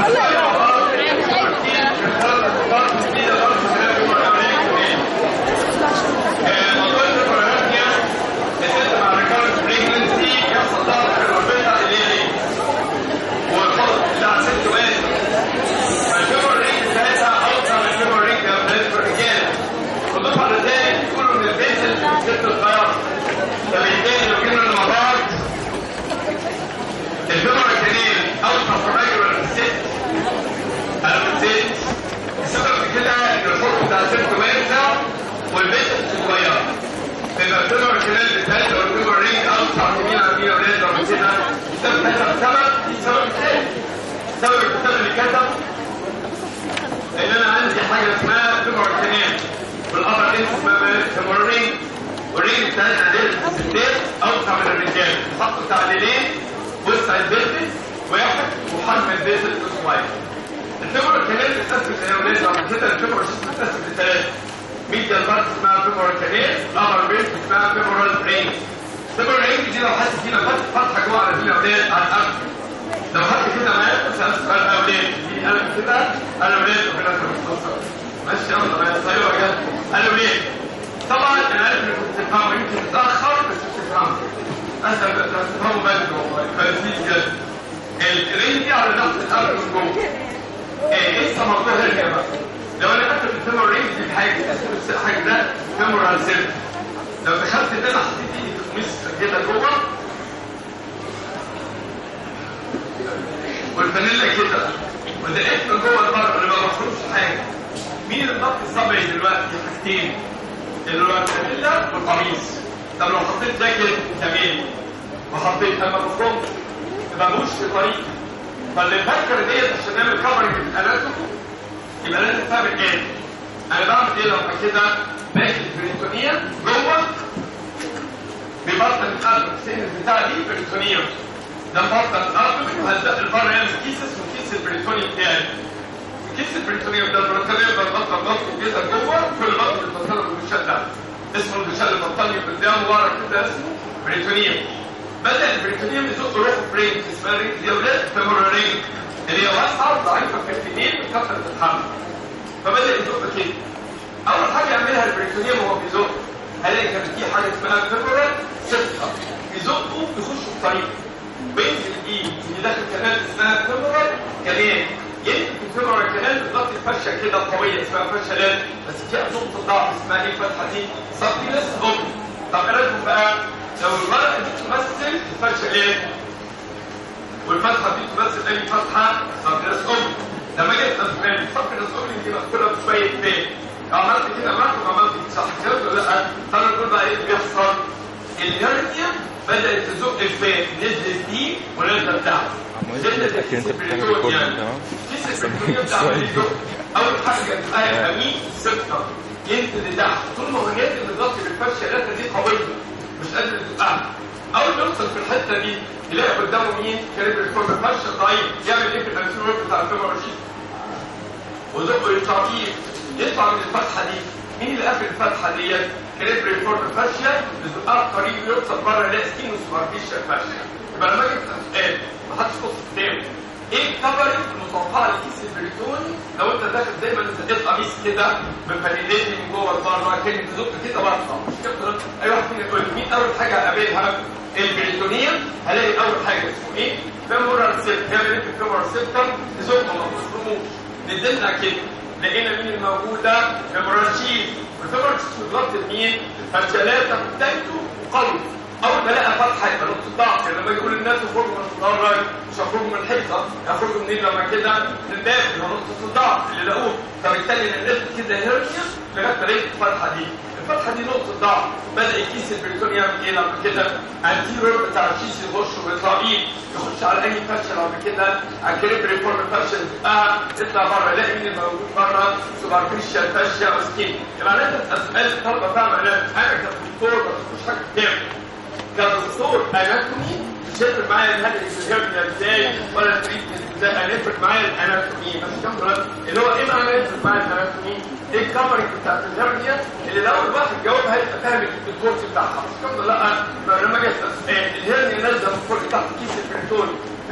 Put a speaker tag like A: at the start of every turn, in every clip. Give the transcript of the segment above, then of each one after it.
A: الكورس بتاعها الحمد لله لما جت الهرنيا نازله من فوق تحت كيس البريتون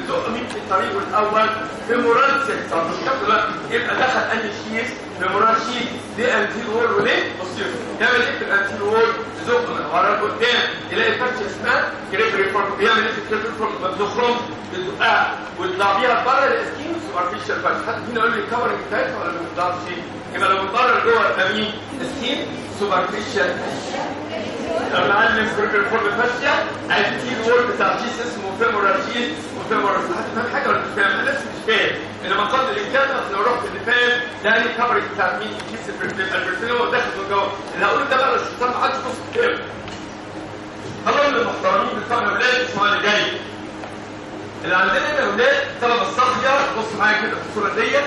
A: تزق مين في الطريق الاول فيمورال سيكتور مش كده يبقى دخل انهي شيز فيمورال شيز دي انتير وول وليه بصير يعمل ايه في الانتير وول تزق من ورا لقدام يلاقي فرشه اسمها كريبري فورم بيعمل ايه في الكريبري فورم ما بتخرج بتزقها وتطلع بيها بره الاسكين سوبرفيشال فات حد فينا يقول لي كفرنج بتاعتها ولا ما بتقدرش يبقى لو بره جوه الامين سكين سوبرفيشال المعلم كريبري فورم فاشيا الانتير وول بتاع شيز اسمه فيمورال شيز وفيمورال حد فاهم حاجه ولا مش فاهم انا لسه مش فاهم انما قدر الامكان اصل لو رحت اللي فاهم ده لي كفرنج بتاع مين كيس البرسلين هو داخل من جوه اللي هقوله ده بقى الشيطان ما حدش بص كده الله اللي محترمين بتوعنا اولاد الاسبوع اللي جاي اللي عندنا هنا اولاد طلبه الصاحيه بص معايا كده في الصوره ديت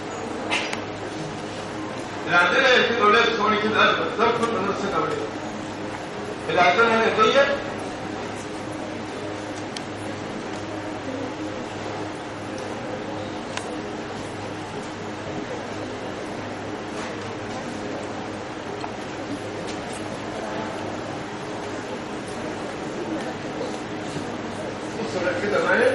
A: اللي عندنا هنا اثنين اولاد ثواني كده قلب ده كل من سنه اولاد اللي عندنا هنا ديت كده معايا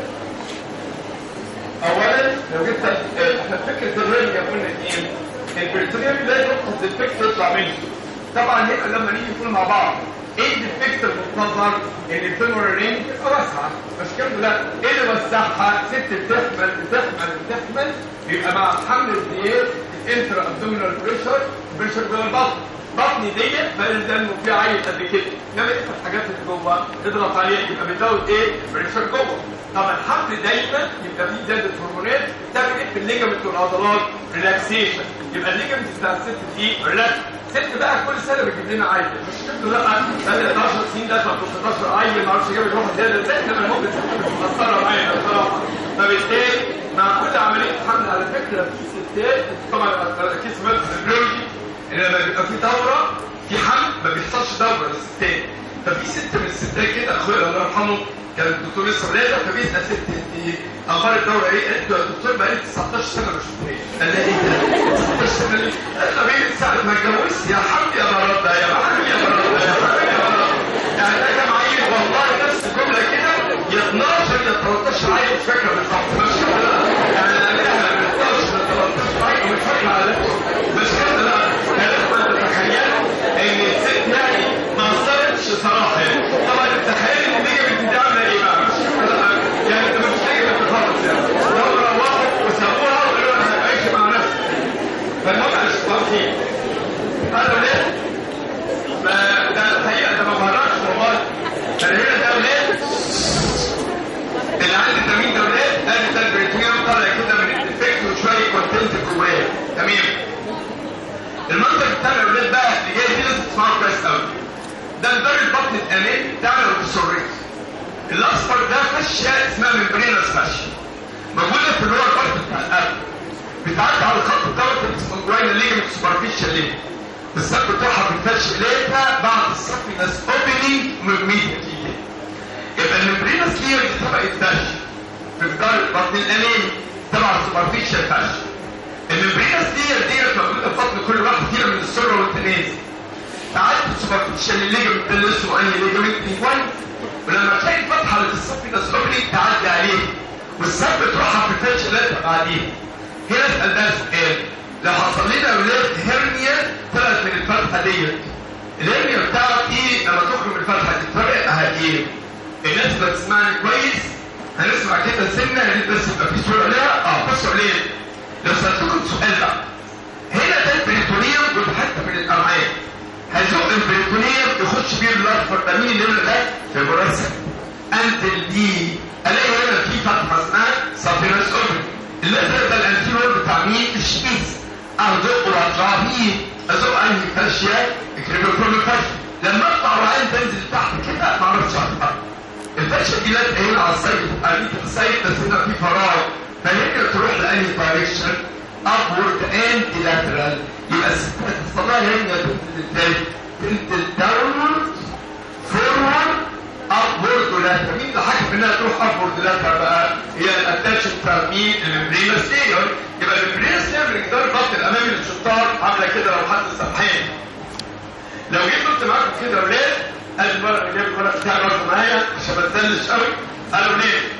A: اولا لو جبت احنا فكره الرنجه قلنا ايه البريتوريوم ده نقطه الديفكت تطلع منه طبعا هنا لما نيجي نقول مع بعض ايه الديفكت المنتظر ان الفيمور رينج تبقى واسعه مش كده لا ايه اللي وسعها ست بتحمل بتحمل بتحمل يبقى مع حمل الزيت الانترا ابدومينال بريشر بريشر جوه البطن بطني ديت بقى ده انه في عيل قد كده انما ايه الحاجات اللي جوه اضغط عليها يبقى بتزود ايه بريشر جوه طبعا الحمل دايما يبقى فيه زياده هرمونات تعمل ايه في الليجمنت والعضلات ريلاكسيشن يبقى الليجمنت بتاع الست دي ريلاكس ست بقى كل سنه بتجيب لنا عيل مش كده لا بقى 11 سنين ده 13 عيل ما اعرفش جاب واحد زياده ازاي انما المهم مقصره معايا بصراحه فبالتالي مع كل عمليه حمل على فكره في ستات طبعا اكيد سمعت البيولوجي ان لما بيبقى في دوره في حمل ما بيحصلش دوره للستات ففي ست من الستات كده اخويا الله يرحمه كان الدكتور لسه ولاده فبيسال ست انت اخبار الدوره ايه؟ قالت له يا دكتور بقالي 19 سنه ما شفتهاش قال لها ايه ده؟ 19 سنه ليه؟ قال لها بقالي ساعه ما اتجوزت يا حمد يا مرض ده يا حمد يا مرض ده يا حمد يا مرض يعني ده كان عيل والله نفس الجمله كده يا 12 يا 13 عيل مش فاكره بالظبط مش كده يعني انا من 12 ل 13 عيل مش فاكره على مش كده لا لازم تتخيلوا ان الست يعني ما قصرتش صراحه يعني طبعا تتخيل ان دي بنت دي عامله ايه بقى مش يعني انت مش لاقي خالص يعني لو روحوا وسابوها وقالوا انا هعيش مع نفسي فالمهم انا شفتها فيه قالوا ليه؟ فده الحقيقه ده ما بهرجش والله انا هنا ده ولاد اللي عندي تمرين ده ولاد قال ده البريتونيوم طالع كده من الديفكت وشويه كونتنت جواه تمام المنظر بتاع الاولاد بقى اللي جاي دي لازم تسمعه كويس قوي ده الدار البطن الامامي بتاع الاوتوسوريت الاصفر ده فاشيه اسمها ممبرينس فاشيه موجوده في اللور بارت بتاع القلب بتعدي على الخط دوت اسمه جواينا ليجمنت سوبرفيشال ليه السب بتاعها في الفش ليتا بعد السفينس اوبننج ميديتلي يبقى الممبرينس لير دي طبقه فش في الدار البطن الامامي تبع السوبرفيشال فش الممبرينس لير ديت موجوده في بطن كل واحد فينا من السره والتنازل تعدي السوبرفيشال الليجمنت اللي اسمه انهي ليجمنت بي 1 ولما تلاقي الفتحه اللي في السفينس اوبننج تعدي عليه والسب بتروحها في الفش ليتا بعديها هنا اسال ده سؤال لو حصل لنا اولاد هرنيا طلعت من الفتحه ديت الهرنيا بتاعت ايه لما تخرج من الفتحه دي فرق ايه الناس اللي بتسمعني كويس هنسمع كده سنه يا ريت بس يبقى في صوره ليها اه بصوا ليه لو سالتكم سؤال بقى هنا ده البريتونيوم ودي حته من الامعاء هزق البريتونيوم يخش بيه الارفر ده مين اللي ده في المرسل انتل دي الاقي هنا في فتحه اسمها سافينس اوبن الازرق ده الانتيرور بتاع مين الشميس ازق واطلع بيه ازق انهي فاشيه الكريبوفورم فاشيه لما اقطع وعين تنزل تحت كده ما اعرفش اقطع الفاشيه دي لازقه هنا على السايد قريب السايد بس هنا في فراغ فهي تروح لانهي دايركشن ابورد اند لاترال يبقى الستات تصلها هنا تنزل ازاي؟ تنزل داونورد فورورد ابورد ولاتر مين اللي حكم انها تروح ابورد لاتر بقى هي الاتاتش بتاع مين الممبرينس لاير يبقى الممبرينس لاير من جدار البطن الامامي للشطار عامله كده لو حد سرحان لو جيت قلت معاكم كده ولاد ادي الورق اللي جايب الورق بتاعي برضه معايا عشان ما تزلش قوي قالوا ليه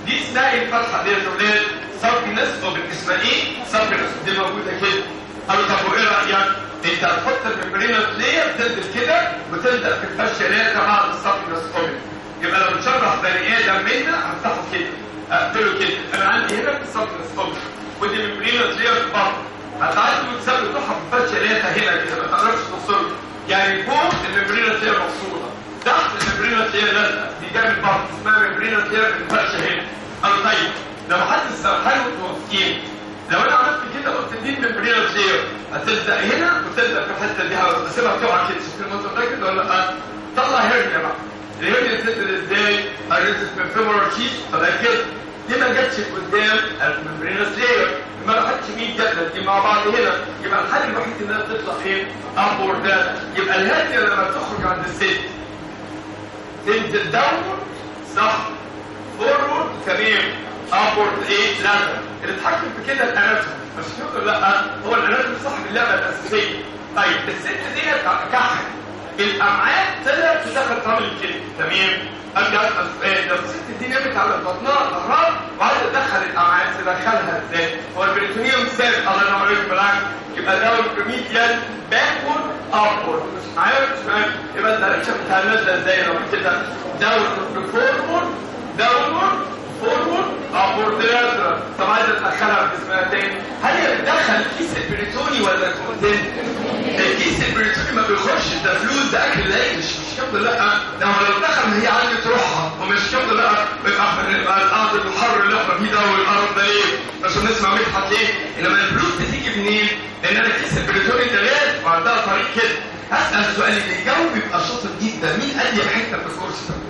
A: دي اسمها ايه الفتحه دي يا اولاد سابينس اوبن اسمها ايه سابينس دي موجوده كده قالوا طب وايه رايك انت هتحط الممبرينس لير تنزل كده وتبدا في الفشه اللي هي بعد السابينس اوبن يبقى لو بتشرح بني ادم منا هفتحه كده اقفله كده انا عندي هنا في السابينس اوبن ودي ممبرينس لير في بعض هتعدي وتسابق تروحها في الفشه اللي هي هنا كده ما تقدرش توصل يعني فوق الممبرينس لير مقصوده تحت الممبرينس لير لازقه دي جنب بعض اسمها ممبرينس لير من الفشه هنا قالوا طيب لو حد استوحله متوافقين لو انا عملت كده قلت دي ممبرينس لير هتلزق هنا وتلزق في الحته دي هسيبها تقع كده شوف المنظر ده كده ولا لا طلع هيرنيا بقى الهيرنيا تنزل ازاي؟ هنزل من فيمورال شيت طلع كده دي ما جاتش قدام الممبرينس لير ما راحتش 100 جدل دي مع بعض هنا يبقى الحل الوحيد انها تطلع ايه؟ ابور ده يبقى الهيرنيا لما تخرج عند الست تنزل داون صح فورورد تمام ابورد ايه لا اللي اتحكم في كده الاناتوم مش كده لا هو الاناتوم صاحب اللعبه الاساسيه طيب الست ديت كحل الامعاء طلعت تدخل تعمل كده تمام ارجع اسال سؤال لو الست دي نامت على بطنها ظهرها وعايزه تدخل الامعاء تدخلها ازاي؟ هو البريتونيوم ثابت الله ينور عليك بالعكس يبقى ده البريميديال باكورد ابورد مش معايا مش معايا يبقى الدايركشن بتاع النازله ازاي لو كده داون فورورد داونورد فورورد ابورد لاترال طب عايزه تدخلها في اسمها تاني هل هي بتدخل الكيس البريتوني ولا الكونتين؟ الكيس البريتوني ما بيخش ده فلوس ده اكل العيش مش كده لا ده هو لو دخل ما هي عندي تروحها ومش كده لا يبقى يبقى الارض الحر اللي احنا فيه ده والارض ده ليه؟ عشان نسمع مدحت ليه؟ انما الفلوس بتيجي منين؟ لان انا كيس البريتوني ده لازم وعندها طريق كده هسال السؤال اللي يجاوب يبقى شاطر جدا مين اضيق حته في الكورس ده؟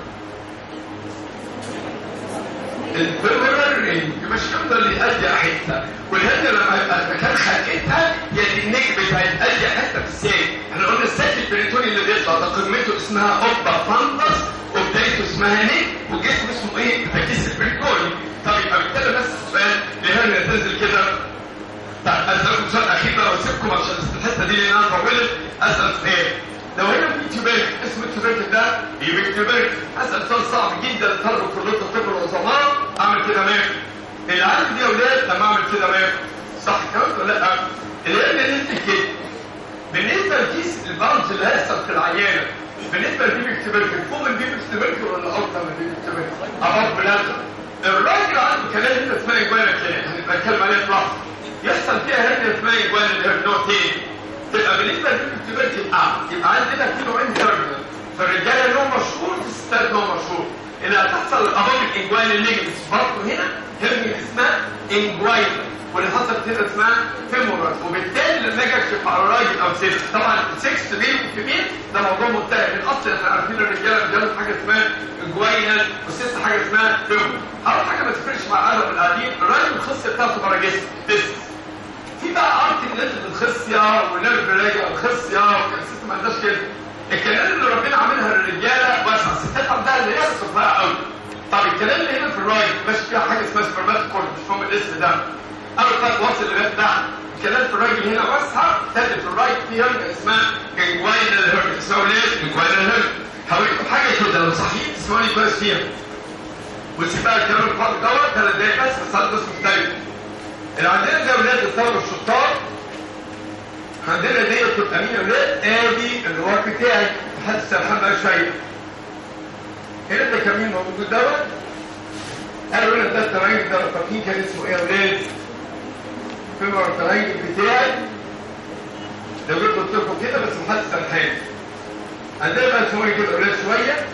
A: الفيمورال رينج مش كده اللي اضيق حته والهند لما يبقى مكان خلقتها هي دي النجم بتاعت اضيق حته في الساق احنا قلنا الساق البريتوني اللي بيطلع ده قمته اسمها اوبا فانتس وبدايته اسمها نيك وجسمه اسمه ايه؟ الكيس البريتوني طب يبقى بالتالي بس السؤال ليه تنزل كده طيب اسالكم سؤال اخير بقى واسيبكم عشان الحته دي لانها طولت اسال سؤال لو هنا في تيوبيرك اسم التيوبيرك ده يبقى تيوبيرك اسال سؤال صعب جدا لطلبه كليه الطب العظماء اعمل كده ماك اللي عندي دي يا اولاد لما اعمل كده ماك صح كده ولا لا؟ العلم نزل كده بالنسبه لكيس البلج اللي هيحصل في العيانه بالنسبه للبيبي تيوبيرك فوق البيبي تيوبيرك ولا اكتر من البيبي تيوبيرك؟ اباف بلازا الراجل عنده كلام انت اسمها جوانا كده هنبقى نتكلم عليها في لحظه يحصل فيها هرنيا اسمها جوانا اللي هي نوع تاني تبقى بالنسبه للكتبات يبقى يبقى عندنا في نوعين تيرمينال فالرجاله نوع مشهور في الستات نوع مشهور اللي هتحصل الابامك انجوين الليجمنتس برضه هنا هرنيا اسمها انجوين واللي حصلت هنا اسمها فيمورال وبالتالي لما اجي اكشف على راجل او ست طبعا السكس ميل وفيميل ده موضوع منتهي من اصل احنا عارفين الرجاله بيعملوا حاجه اسمها انجوينال والست حاجه اسمها فيمورال اول حاجه ما تفرقش مع العالم القديم الراجل الخصيه بتاعته بره جسم تست في بقى ارت نزل الخصيه ونرف راجع الخصيه والست ما عندهاش كده الكلام اللي ربنا عاملها للرجاله واسع الستات عندها اللي هي صفها قوي طب الكلام اللي هنا في الرايت ماشي فيها حاجه اسمها سبرماتوكورد مش فاهم الاسم ده اول ثلاث واصل اللي جت تحت الكلام في الراجل هنا واسعه ثالث في الرايت في هرجه اسمها جنجواينال هرجه اسمها ليه؟ جنجواينال هرجه هوريكم حاجه كده لو صحيح تسمعوني كويس فيها وتسيب بقى الكلام الفاضي دوت ثلاث دقايق بس بس هدرس مختلف اللي عندنا زي اولاد الثوره الشطار عندنا دي تبقى مين يا اولاد؟ ادي الورق بتاعي لحد السرحان بقى شويه هنا ده كمين موجود دوت قالوا لنا ده التراينج ده التقييم كان اسمه ايه يا اولاد؟ فيما التراينج بتاعي لو جبت قلت لكم كده بس لحد السرحان عندنا بقى شويه كده اولاد شويه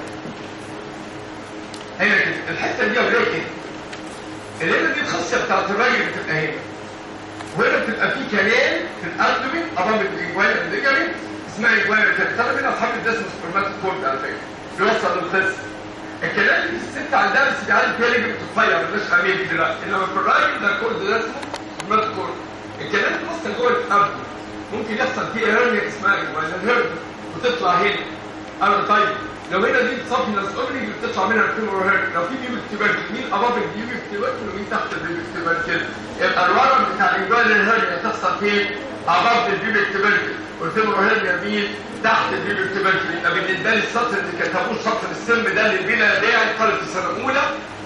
A: هنا كده الحته دي يا اولاد كده الهنا دي الخاصيه بتاعت الراجل بتبقى هنا وهنا بتبقى في كلام في الابدومين امام الانجوال الليجامنت اسمها انجوال كده طلب هنا الحمل ده اسمه سبرماتوكورد على فكره بيوصل للخص الكلام اللي في الست عندها بس بيعالج فيها ليجمنت رفيع مش عميق دلوقتي انما في الراجل ده الكورد ده اسمه سبرماتوكورد الكلام اللي وصل جوه الابدومين ممكن يحصل فيه هرنيا اسمها انجوال هرنيا وتطلع هنا انا طيب لو هنا دي بتصفي ناس اوبري اللي بتطلع منها الفيمور هيرت لو في بيبي تيبرت مين اباف البيبي تيبرت ومين تحت البيبي تيبرت كده يبقى الورم بتاع الانجوال الهرنيا تحصل فين اباف البيبي تيبرت والفيمور هيرنيا مين تحت البيبي تيبرت يبقى بالنسبه لي السطر اللي كتبوه سطر السم ده اللي بلا داعي طالب في سنه اولى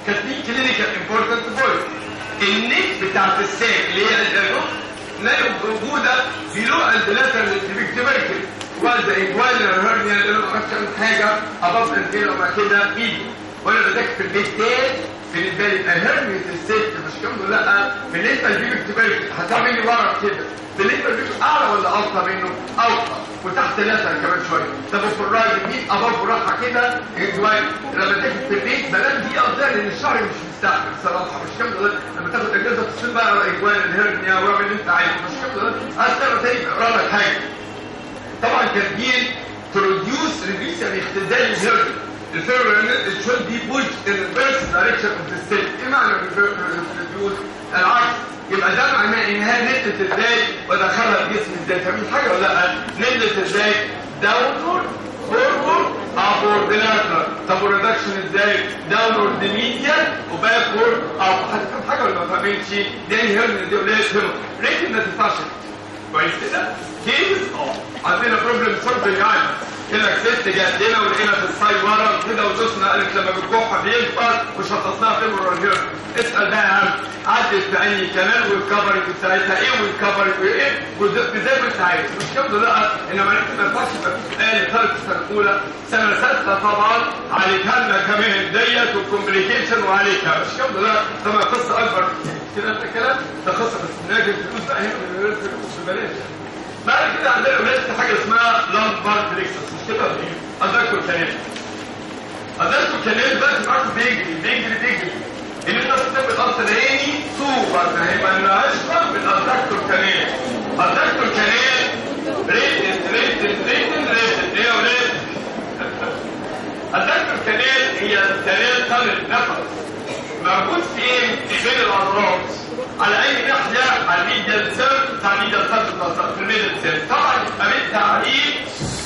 A: كاتبين كلينيكال امبورتنت بوينت النيك بتاعت الساك اللي هي الدايجنوز لا موجوده بلو البلاتر للتبكتبركل وده ايجوال هرنيا اللي انا ما اعرفش اعمل حاجه ابص كده وبعد كده ايدي وانا بذاكر في البيت تاني بالنسبه لي الهرنيا الست مش كامله لا بالنسبه للبيكتبركل هتعمل لي ورق كده بالنسبه للبيكتبركل اعلى ولا اوطى منه اوطى وتحت لاتر كمان شويه طب في الراجل مين ابوف راحه كده ايجوال لما تاجي في البيت بنام دي افضل لان الشهر مش مستحمل صراحه مش كامله لما تاخد اجازه في الصيف بقى ايجوال الهرنيا واعمل اللي انت عايزه مش كامله استنى تاني اقرا لك حاجه طبعا كاتبين بروديوس ريليس يعني اختزال الهرنيا الفيرمنت it should be pushed in the reverse direction of the state ايه معنى الريديوس العكس يبقى ده معناه انها نزلت ازاي ودخلها الجسم ازاي فاهمين حاجه ولا لا نزلت ازاي داونورد فورورد ابورد لاترال طب والريدكشن ازاي داونورد ميديال وباكورد اب هتفهم حاجه ولا ما فاهمينش دي هيرن دي قليل فهم ريت ما تنفعش كويس كده كيس اه عندنا بروبلم سولفنج يعني هنا ست جات لنا ولقينا في الصاي ورا كده وشفنا قالت لما بتكح بيكبر وشخصناها في الهيرن اسال بقى يا عم عدت في اي كنال والكفرنج بتاعتها ايه والكفرنج وايه زي ما انت عايز مش كده لا انما انت ما ينفعش يبقى في سؤال ثالث سنه اولى سنه سادسه طبعا عليها لنا كمان ديت والكومبليكيشن وعليها مش كده لا طبعا قصه اكبر كده انت كلام ده قصه بس ناجي الفلوس بقى هنا من غير فلوس ببلاش بعد كده عندنا ولاد حاجه اسمها لامبار فليكسس مش كده ولا ايه؟ ادركوا الكلام ادركوا الكلام بقى تبقى بيجري بيجري بيجري ان انت تكتب الارض العيني سوبر هيبقى اشبه من الدكتور كلام الدكتور كلام ريتن ريتن ريتن ريتن ايه يا ولاد الدكتور كلام هي كلام طالب نفس موجود فين في بين العضلات على اي ناحيه على الميديال سيرف بتاع الميديال سيرف في الميديال سيرف طبعا يبقى بالتعليم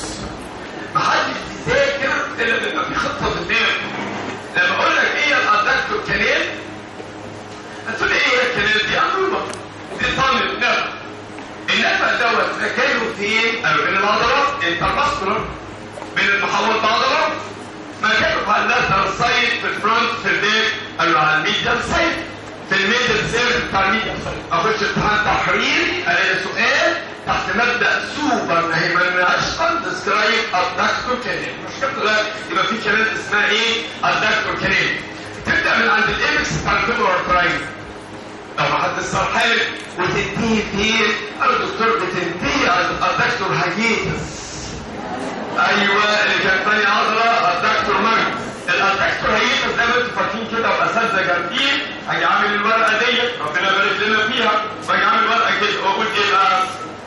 A: محدش بيذاكر الا لما في خطه قدام لما اقول لك ايه الادكتور كلام هتقول ايه هي الكلام دي انظمه دي صامت نفس النفس دوت مكانه فين؟ قالوا بين العضلات الانترماسكولار بين المحول العضلات مكانه على اللاتر سايد في الفرونت في البيك قالوا على الميديال سايد في الميدل سيرف بتاع الميديال سايد اخش امتحان تحريري الاقي سؤال تحت مبدا سوبر هيبقى اشقل ديسكرايب الدكتور كلام مش كده لا يبقى في كلام اسمها ايه الدكتور كلام تبدا من عند الايبكس بتاع الفيبرال تراين لو ما حد الصرحان وتنتهي فين قال الدكتور بتنتهي على الدكتور هاجيتس ايوه اللي كان تاني عضله الدكتور مجد الدكتور هاجيتس زي ما انتم فاكرين كده واساتذه جامدين هاجي عامل الورقه ديت ربنا يبارك لنا فيها واجي عامل ورقه كده واقول ايه بقى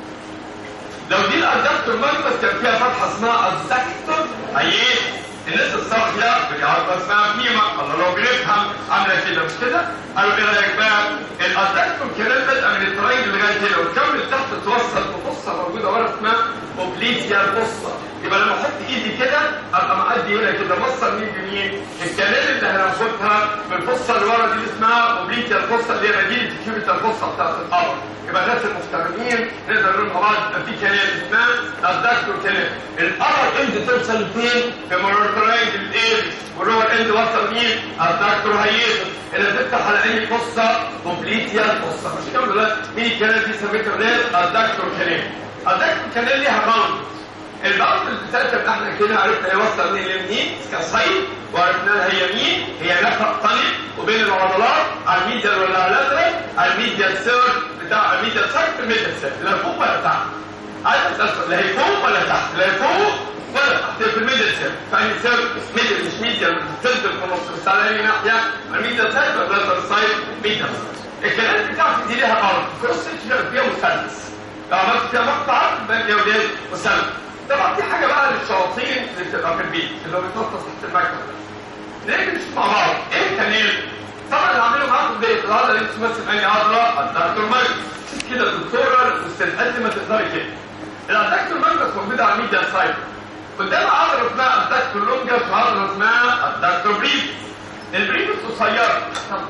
A: لو دي الادكتور مجد كان فيها فتحه اسمها الدكتور هاجيتس الناس الصاحية بيعرف اسمها قيمة الله لو بنفهم عاملة كده مش كده قالوا ايه رأيك بقى الادكتور كلام بدأ من التراينج لغاية هنا وكمل تحت توصل بفصة موجودة ورا اسمها اوبليسيا الفصة يبقى لما احط ايدي كده ابقى معدي هنا كده وصل مين بمين الكلام اللي هناخدها من الفصة اللي ورا دي اسمها اوبليسيا الفصة اللي هي مدينة كيوبيتا الفصة بتاعت القمر يبقى الناس المحترمين نقدر نقول مع بعض يبقى في كلام اسمها الدكتور كلام القمر امتى توصل فين؟ في مرور تراينجل الايه واللور اند وصل مين؟ الدكتور هيئته اللي تفتح على اي قصه كومبليتيا القصه مش كده لا مين الكلام دي سميته ولاد الدكتور كلام الدكتور كلام ليها باوند الباوند الثالثه اللي احنا كده عرفنا يوصل مين لمين كصيد وعرفنا لها هي مين هي نفق طريق وبين العضلات على الميديال ولا على اللاترال على الميديال سيرف بتاع الميديال سيرف في الميديال سيرف لا فوق ولا تحت عايز اسال لا هي فوق ولا تحت لا فوق ولا تحت في الميدل سيرف فاني سيرف ميدل مش ميديال سنتر في النص بس على اي ناحيه الميدل سايد ولا اللاترال سايد ميدل الكلام بتاعتي دي ليها ارض كروس سكشن فيها مثلث لو عملت فيها مقطع يبقى يا ولاد مثلث طبعا دي حاجه بقى للشياطين اللي بتبقى في البيت اللي هو بيتنطط تحت المكتب نيجي نشوف مع بعض ايه الكلام طبعا اللي عامله معاكم ديت العضله اللي بتمثل اي عضله الدكتور ماجد كده الدكتوره الاستاذ ما تقدري كده الادكتور ماجد موجوده على الميديا سايد قدام عضله اسمها الدكتور لونجس وعضله اسمها الدكتور بريف البريف قصيره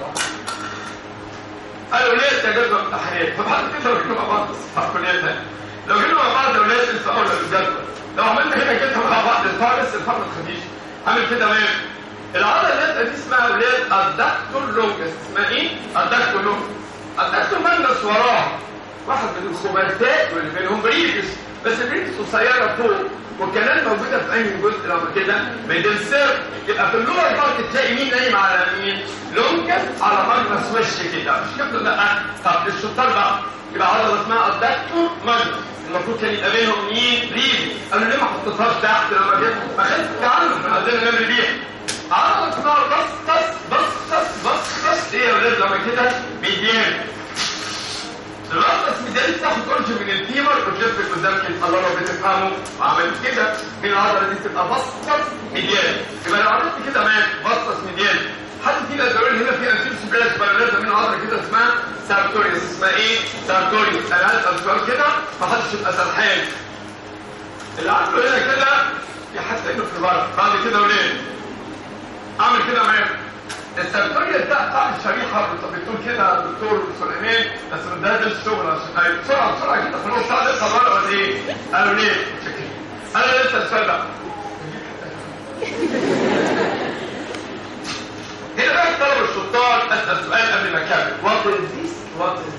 A: قالوا ليه تجربه امتحانات فبعد كده لو جينا مع بعض في كليه ثانيه لو جينا مع بعض يا ولاد انسى اقول لك الجدول لو عملنا هنا كده مع بعض الفارس الفرد الخديج عامل كده وين العضله اللي دي اسمها اولاد الدكتور لونجس اسمها ايه؟ الدكتور لونجس الدكتور ماجنس وراه واحد من الخبرتات واللي بينهم بريدس بس البريدس قصيره فوق والكلام موجوده في اي جزء لو كده بين السير يبقى في اللور بارت تلاقي مين نايم على مين؟ لونجس على ماجنس وش كده مش كده لا طب الشطار بقى يبقى عضله اسمها الدكتور ماجنس المفروض كان يبقى بينهم مين؟ ريد قالوا ليه ما حطيتهاش تحت لما جيت ما خدت تعلم احنا عندنا نعمل بيها عضله اسمها بسطس بسطس بسطس ايه يا ولاد لما كده ميديان الرأس ميديان تاخد اورج من الفيمر وتلف قدام كده الله لو بتفهموا وعملت كده من العضله دي تبقى بسطس ميديان يبقى لو عملت كده معاك بسطس ميديان حد فينا يقول هنا في انسيل سبلاش ولا لازم من عضله كده اسمها سارتوريوس اسمها ايه؟ سارتوريوس انا هسال سؤال كده ما حدش يبقى سرحان اللي عنده هنا كده يحس انه في الورق بعد كده وليه؟ اعمل كده معاك السارتوريوس ده بتاع الشريحه بتقول كده الدكتور سليمان بس ده ده الشغل عشان أيوة. بسرعه بسرعه كده خلاص تعال لسه الورق ولا ايه؟ قالوا ليه؟ شكرا انا لسه السؤال ده هنا بقى الطلبه الشطار اسال سؤال قبل ما اكمل وات از ذيس وات از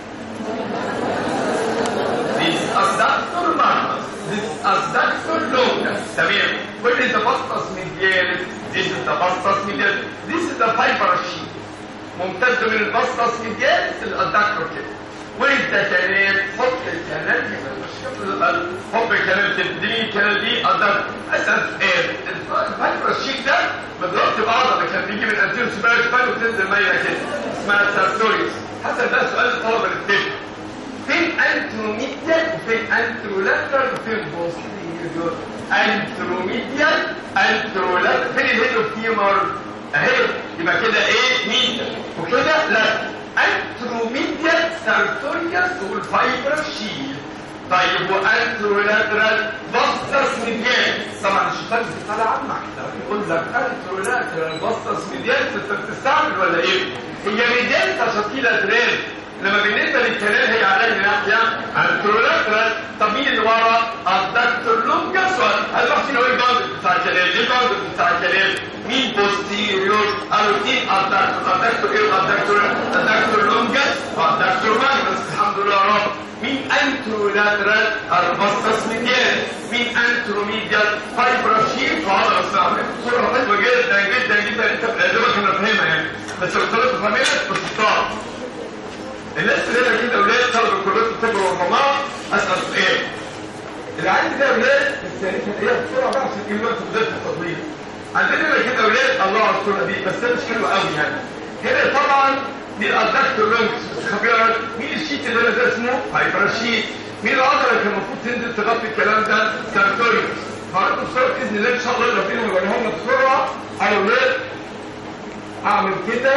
A: ذيس This adductor magnus, this adductor longus. تمام. Where is the vastus medialis? This is the vastus medialis. This is the fiber sheet. ممتد من الفاسtus medialis الادكتور كده. Where is the canal? حط الكنال كده مش كده حط الكنال كده دي الكنال دي ادكتور. اسال ايه؟ الفايبر شيت ده بالظبط بعض كان بيجي من انتيرو سوبر سباين وتنزل ميه كده اسمها سارتوريوس. حسب ده سؤال الطلبه للتاني. فين انتروميديال وفين انترولاترال وفين بوستيريور انتروميديال انترولاترال فين الهيدروفيمر اهي يبقى كده ايه ميديال وكده لا انتروميديال سارتوريوس والفايبر شيل طيب وانترولاترال باستس ميديال طبعا الشيطان بتطلع عنك يقول لك انترولاترال باستس ميديال انت بتستعمل ولا ايه؟ هي ميديال تشكيله تريل لما بالنسبه للكلام هي على ناحيه الترولاترال طب مين اللي ورا الدكتور لونجاس هل رحت له ايه الجاندل بتاع الكلام ايه الجاندل بتاع الكلام مين بوستيريور قالوا مين الدكتور الدكتور ايه الدكتور الدكتور لونجاس والدكتور ماجنس الحمد لله يا رب مين انترولاترال البسطس ميديال مين انتروميديال فايبراشيت وهذا اسمها صوره حلوه جدا جدا جدا انت بتقدمها كنا فاهمها يعني بس لو طلعت فاهمها بتختار الناس اللي هنا كده اولاد طلبوا الكليات الطب والجماعه اسال سؤال اللي عندي ده اولاد التاريخ هي بسرعه بقى عشان كلمه في بدايه التطبيق عندنا هنا كده اولاد الله على الصوره دي بس ده مش حلو قوي يعني هنا طبعا دي الادكتور لونجس خبيرة مين الشيت اللي انا ده اسمه هايبر شيت مين العضله اللي كان المفروض تنزل تغطي الكلام ده سارتوريوس هقول بسرعه باذن الله ان شاء الله لو فينا نوريهم لنا بسرعه على اولاد اعمل كده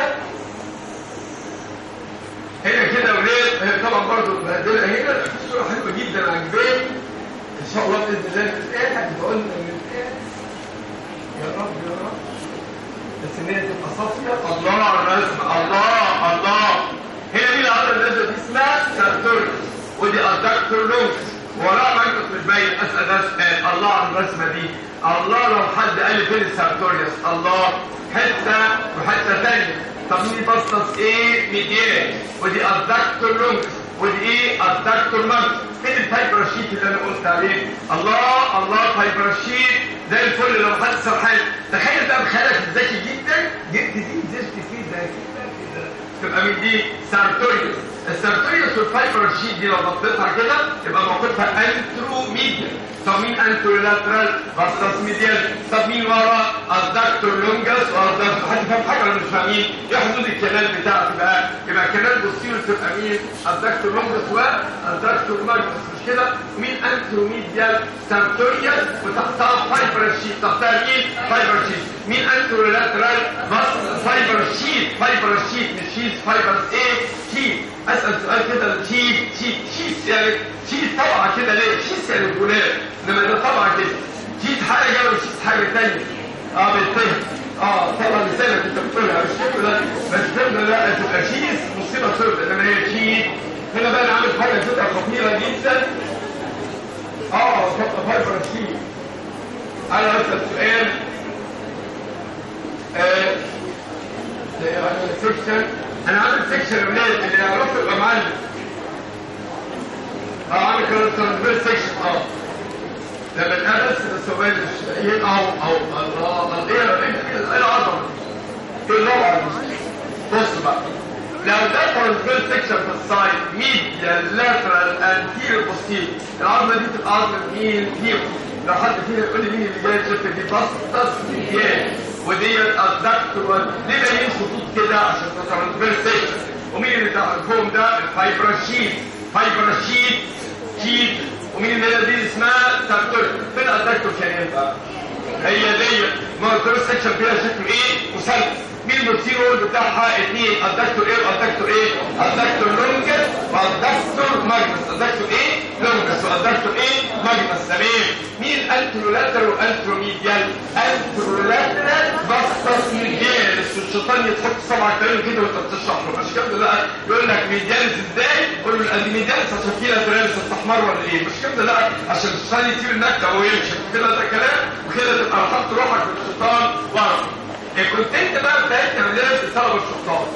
A: هنا كده ولاد هي طبعا برضه مبهدله هنا الصوره حلوه جدا عجباني ان شاء الله باذن الله نتقابل بقول نتقابل يا رب يا رب بس ان هي تبقى صافيه الله على الرسم الله الله هنا دي العضله اللي نازله دي اسمها سارتوريوس ودي الدكتور لونكس وراها مايكروس مش باين اسال ده سؤال الله على الرسمه دي الله لو حد قال لي فين السارتوريوس الله حته وحته ثانيه طب مين بسطس ايه ميديان ودي الدكتور لونكس ودي ايه الدكتور مانكس فين الفايبر شيت اللي انا قلت عليه الله الله فايبر شيت زي الفل لو حد سرحان تخيل بقى بخيالك الذكي جدا جبت دي زفت كده كده كده تبقى من دي سارتوريوس السارتوريوس والفايبر شيت دي لو بطيتها كده يبقى موقفها انترو ميديان طب مين انترولاترال باسطس ميديال طب مين ورا الدكتور لونجاس والدكتور حد فاهم حاجه ولا مش فاهمين ايه حدود الكلام بتاعتي بقى يبقى كلام بوستيريور تبقى مين الدكتور لونجاس والدكتور ماجنس مش كده مين انتروميديال سارتوريال وتحتها فايبر شيت تحتها مين فايبر شيت مين انترولاترال بس فايبر شيت فايبر شيت مش شيت فايبر ايه شيت اسال سؤال كده شيت شيت شيت يعني شيت طبعا كده ليه شيت يعني فلان انما ده طبعا كده شيت حاجه وشيت حاجه ثانيه اه بالفهم اه طبعا لسانك انت بتقولها مش كده بس فهمنا لا تبقى شيت مصيبه سوداء انما هي شيت هنا بقى انا عامل حاجه كده خطيره جدا اه تبقى فايبر شيت انا اسال سؤال آه، سكشن انا عامل سكشن ولاد اللي يعرفوا يبقى معلم اه عامل كده ترانسفير سكشن اه لما الابس السواد الشهيد او او الله الله ايه العظمه ايه الروعه بص بقى لو ده ترانسفير سكشن في السايد ميديا لاترال انتيريور بوستير العظمه دي تبقى عظمه مين هيرو لو حد فينا يقول لي مين اللي جاي شفت دي باسطس ميديان وديت الدكتور ليه باين خطوط كده عشان ترانسفير سكشن ومين اللي تعرفهم ده الفايبراشيت فايبراشيت شيت ومين اللي هي دي اسمها سابتور فين الدكتور كان بقى هي دي ما الكروس سكشن فيها شكل ايه مثلث مين الموتيرول بتاعها اثنين الدكتور ايه والدكتور ايه الدكتور لونجس والدكتور ماجنس الدكتور ايه لونجس والدكتور ايه ماجنس تمام مين الترولاتر والتروميديال الترولاتر بسطس ميديال الشيطان يتحط صبعك تاني كده وانت بتشرح له مش كده لا يقول لك ميديالس ازاي قول له الميديالس عشان كده ترانس استحمر ولا ايه مش كده لا عشان الشيطان يطير النكته ويمشي كده ده كلام وكده تبقى رفعت روحك بالشيطان ورا كنت انت بقى بتاعتنا من لازم تسرب الشطار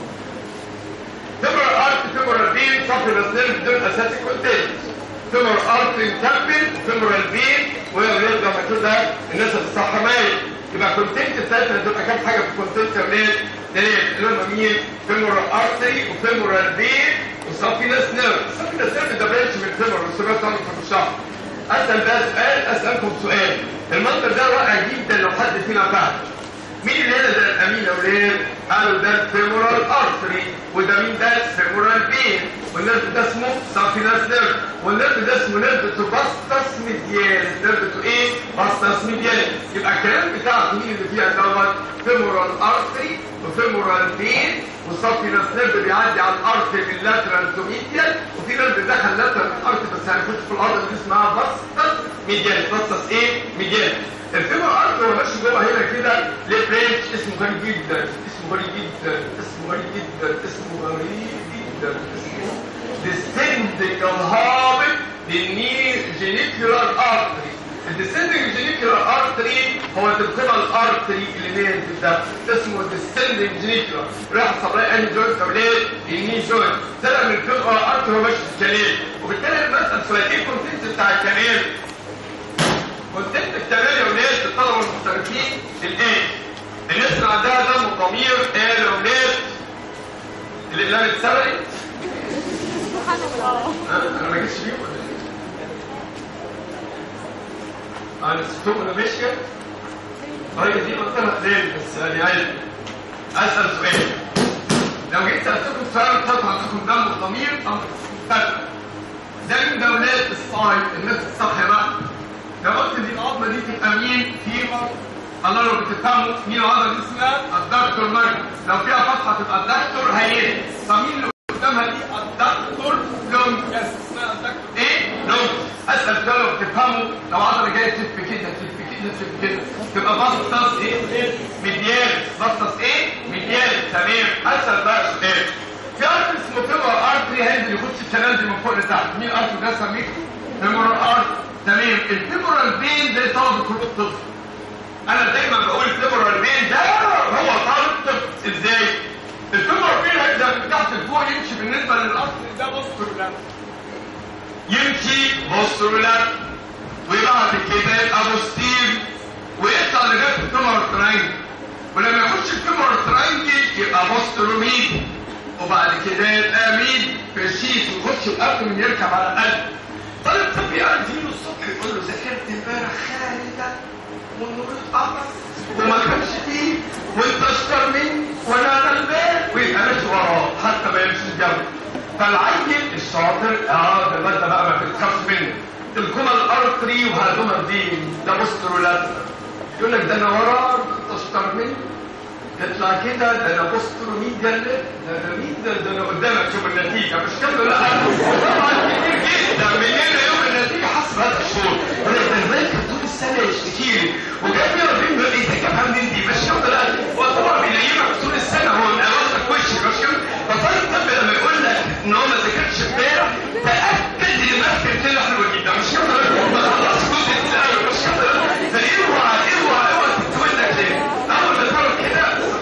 A: تمر ارت تمر البين صفر الاسنان بدون اساسي كونتنت تمر ارت نكمل تمر البين وهي ولاد لما كده الناس الصح مايل يبقى كونتنت بتاعتنا تبقى كام حاجه في الكونتنت يا ولاد تلاقي اللي هم مين فيمور ارتري وفيمور البين وصافي ناس نيرف صافي ناس نيرف ده برانش من الفيمور والسبب طبعا في الشهر اسال بقى سؤال اسالكم سؤال المنطق ده رائع جدا لو حد فينا فهم مين اللي هنا ده الامين يا ولاد قالوا ده الفيمورال ارتري وده مين ده الفيمورال بين والنرف ده اسمه سافيناس نيرف والنرف ده اسمه نيرف تو باستس ميديال نيرف تو ايه باستس ميديال يبقى الكلام بتاعك مين اللي فيها دوت فيمورال ارتري وفيمورال بين والسافيناس نيرف بيعدي على الارتري من لاترال تو ميديال وفي نيرف دخل لاترال من الارتري بس هنخش في الارض اللي اسمها باستس ميديال باستس ايه ميديال الفيمر ارت هو ماشي جوه هنا كده ليه برانش اسمه غريب جدا اسمه غريب جدا اسمه غريب جدا اسمه غريب جدا اسمه descending الهابط للنير جينيكولار ارتري الديسندنج جينيكولار ارتري هو تلقنا الارتري اللي نازل في الدم اسمه descending جينيكولار راح صبراء انهي جوينت اولاد الني جوينت طلع من الفيمر ارتري هو ماشي في الكنال وبالتالي المسألة سؤال ايه الكونتنت بتاع الكنال كنت انت التمام يا ولاد الطلبه المحترفين الايه الناس اللي عندها دم وضمير قال يا ولاد الاقلام اتسرقت
B: سبحان الله
A: انا ما جيتش فيهم ولا ايه؟ انا نسيتهم انا ماشيه طيب دي قلتها ليه بس يعني علم اسال سؤال لو جيت سالتكم سؤال طبعا عندكم دم وضمير امر فرق ده من دولات الصايد الناس الصح بقى لو قلت دي العظمه دي تبقى مين فيما الله لو بتفهموا مين العظمه دي اسمها الدكتور مرجع لو فيها فتحه تبقى الدكتور هيئه طب مين اللي قدامها دي الدكتور لونج اسمها الدكتور ايه لونج اسال سؤال لو بتفهموا لو عضله جايه تلف كده تلف كده تلف كده تبقى بسطس ايه مديال بسطس ايه مديال تمام اسال بقى سؤال في ارت اسمه فيمور ارتري هينزل يخش الشلال دي من فوق لتحت مين ارتري ده سميته فيمور ارتري تمام الفيمورال بين ده طالب كل الطب انا دايما بقول الفيمورال بين ده هو طالب طب ازاي الفيمورال بين هيبدا من تحت لفوق يمشي بالنسبه للاصل ده بوسترولار يمشي بوسترولار وبعد كده يبقى بوستير ويطلع لغايه الفيمورال تراينجل ولما يخش الفيمورال تراينجل يبقى بوستروميد وبعد كده يبقى ميد في الشيت ويخش الابدن يركب على القلب طالب طب يقعد يجيله الصبح يقول له ذاكرت امبارح خالد والنور اتقطع وما كانش فيه وانت اشطر مني وانا غلبان ويبقى ماشي وراه حتى ما يمشي الجو فالعيل الشاطر اه ده ده بقى ما بتخافش منه الكمى الارتري وهدوم الدين ده بوسترولات يقول لك ده انا وراه انت اشطر مني يطلع كده ده انا بوستر مين ده ده ده مين ده ده انا قدامك شوف النتيجه مش كده لا طبعا كتير جدا منين يوم النتيجه حسب هذا الشهور يقول لك ده الملك طول السنه يشتكي لي وجاب لي ربنا ايه ده جابها منين دي مش كده لا هو طبعا بينيمك طول السنه هو من اوسط وشي مش كده فطالب الطب لما يقول لك ان هو ما ذاكرش امبارح تاكد ان المسك طلع حلو جدا مش كده ما خلاص كنت الاول مش كده فاوعى اوعى اوعى تتولد ليه اول ما تعرف كده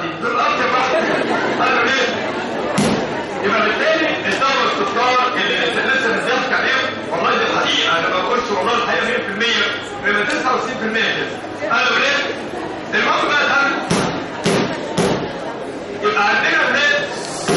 A: دلوقتي دول اكتر واحد قالوا ليه؟ يبقى بالتالي الدواء السكر اللي لسه بنضحك عليهم والله دي الحقيقه انا ما بقولش والله الحقيقه 100% بيبقى 99% كده قالوا ليه؟ المهم بقى ده يبقى عندنا ولاد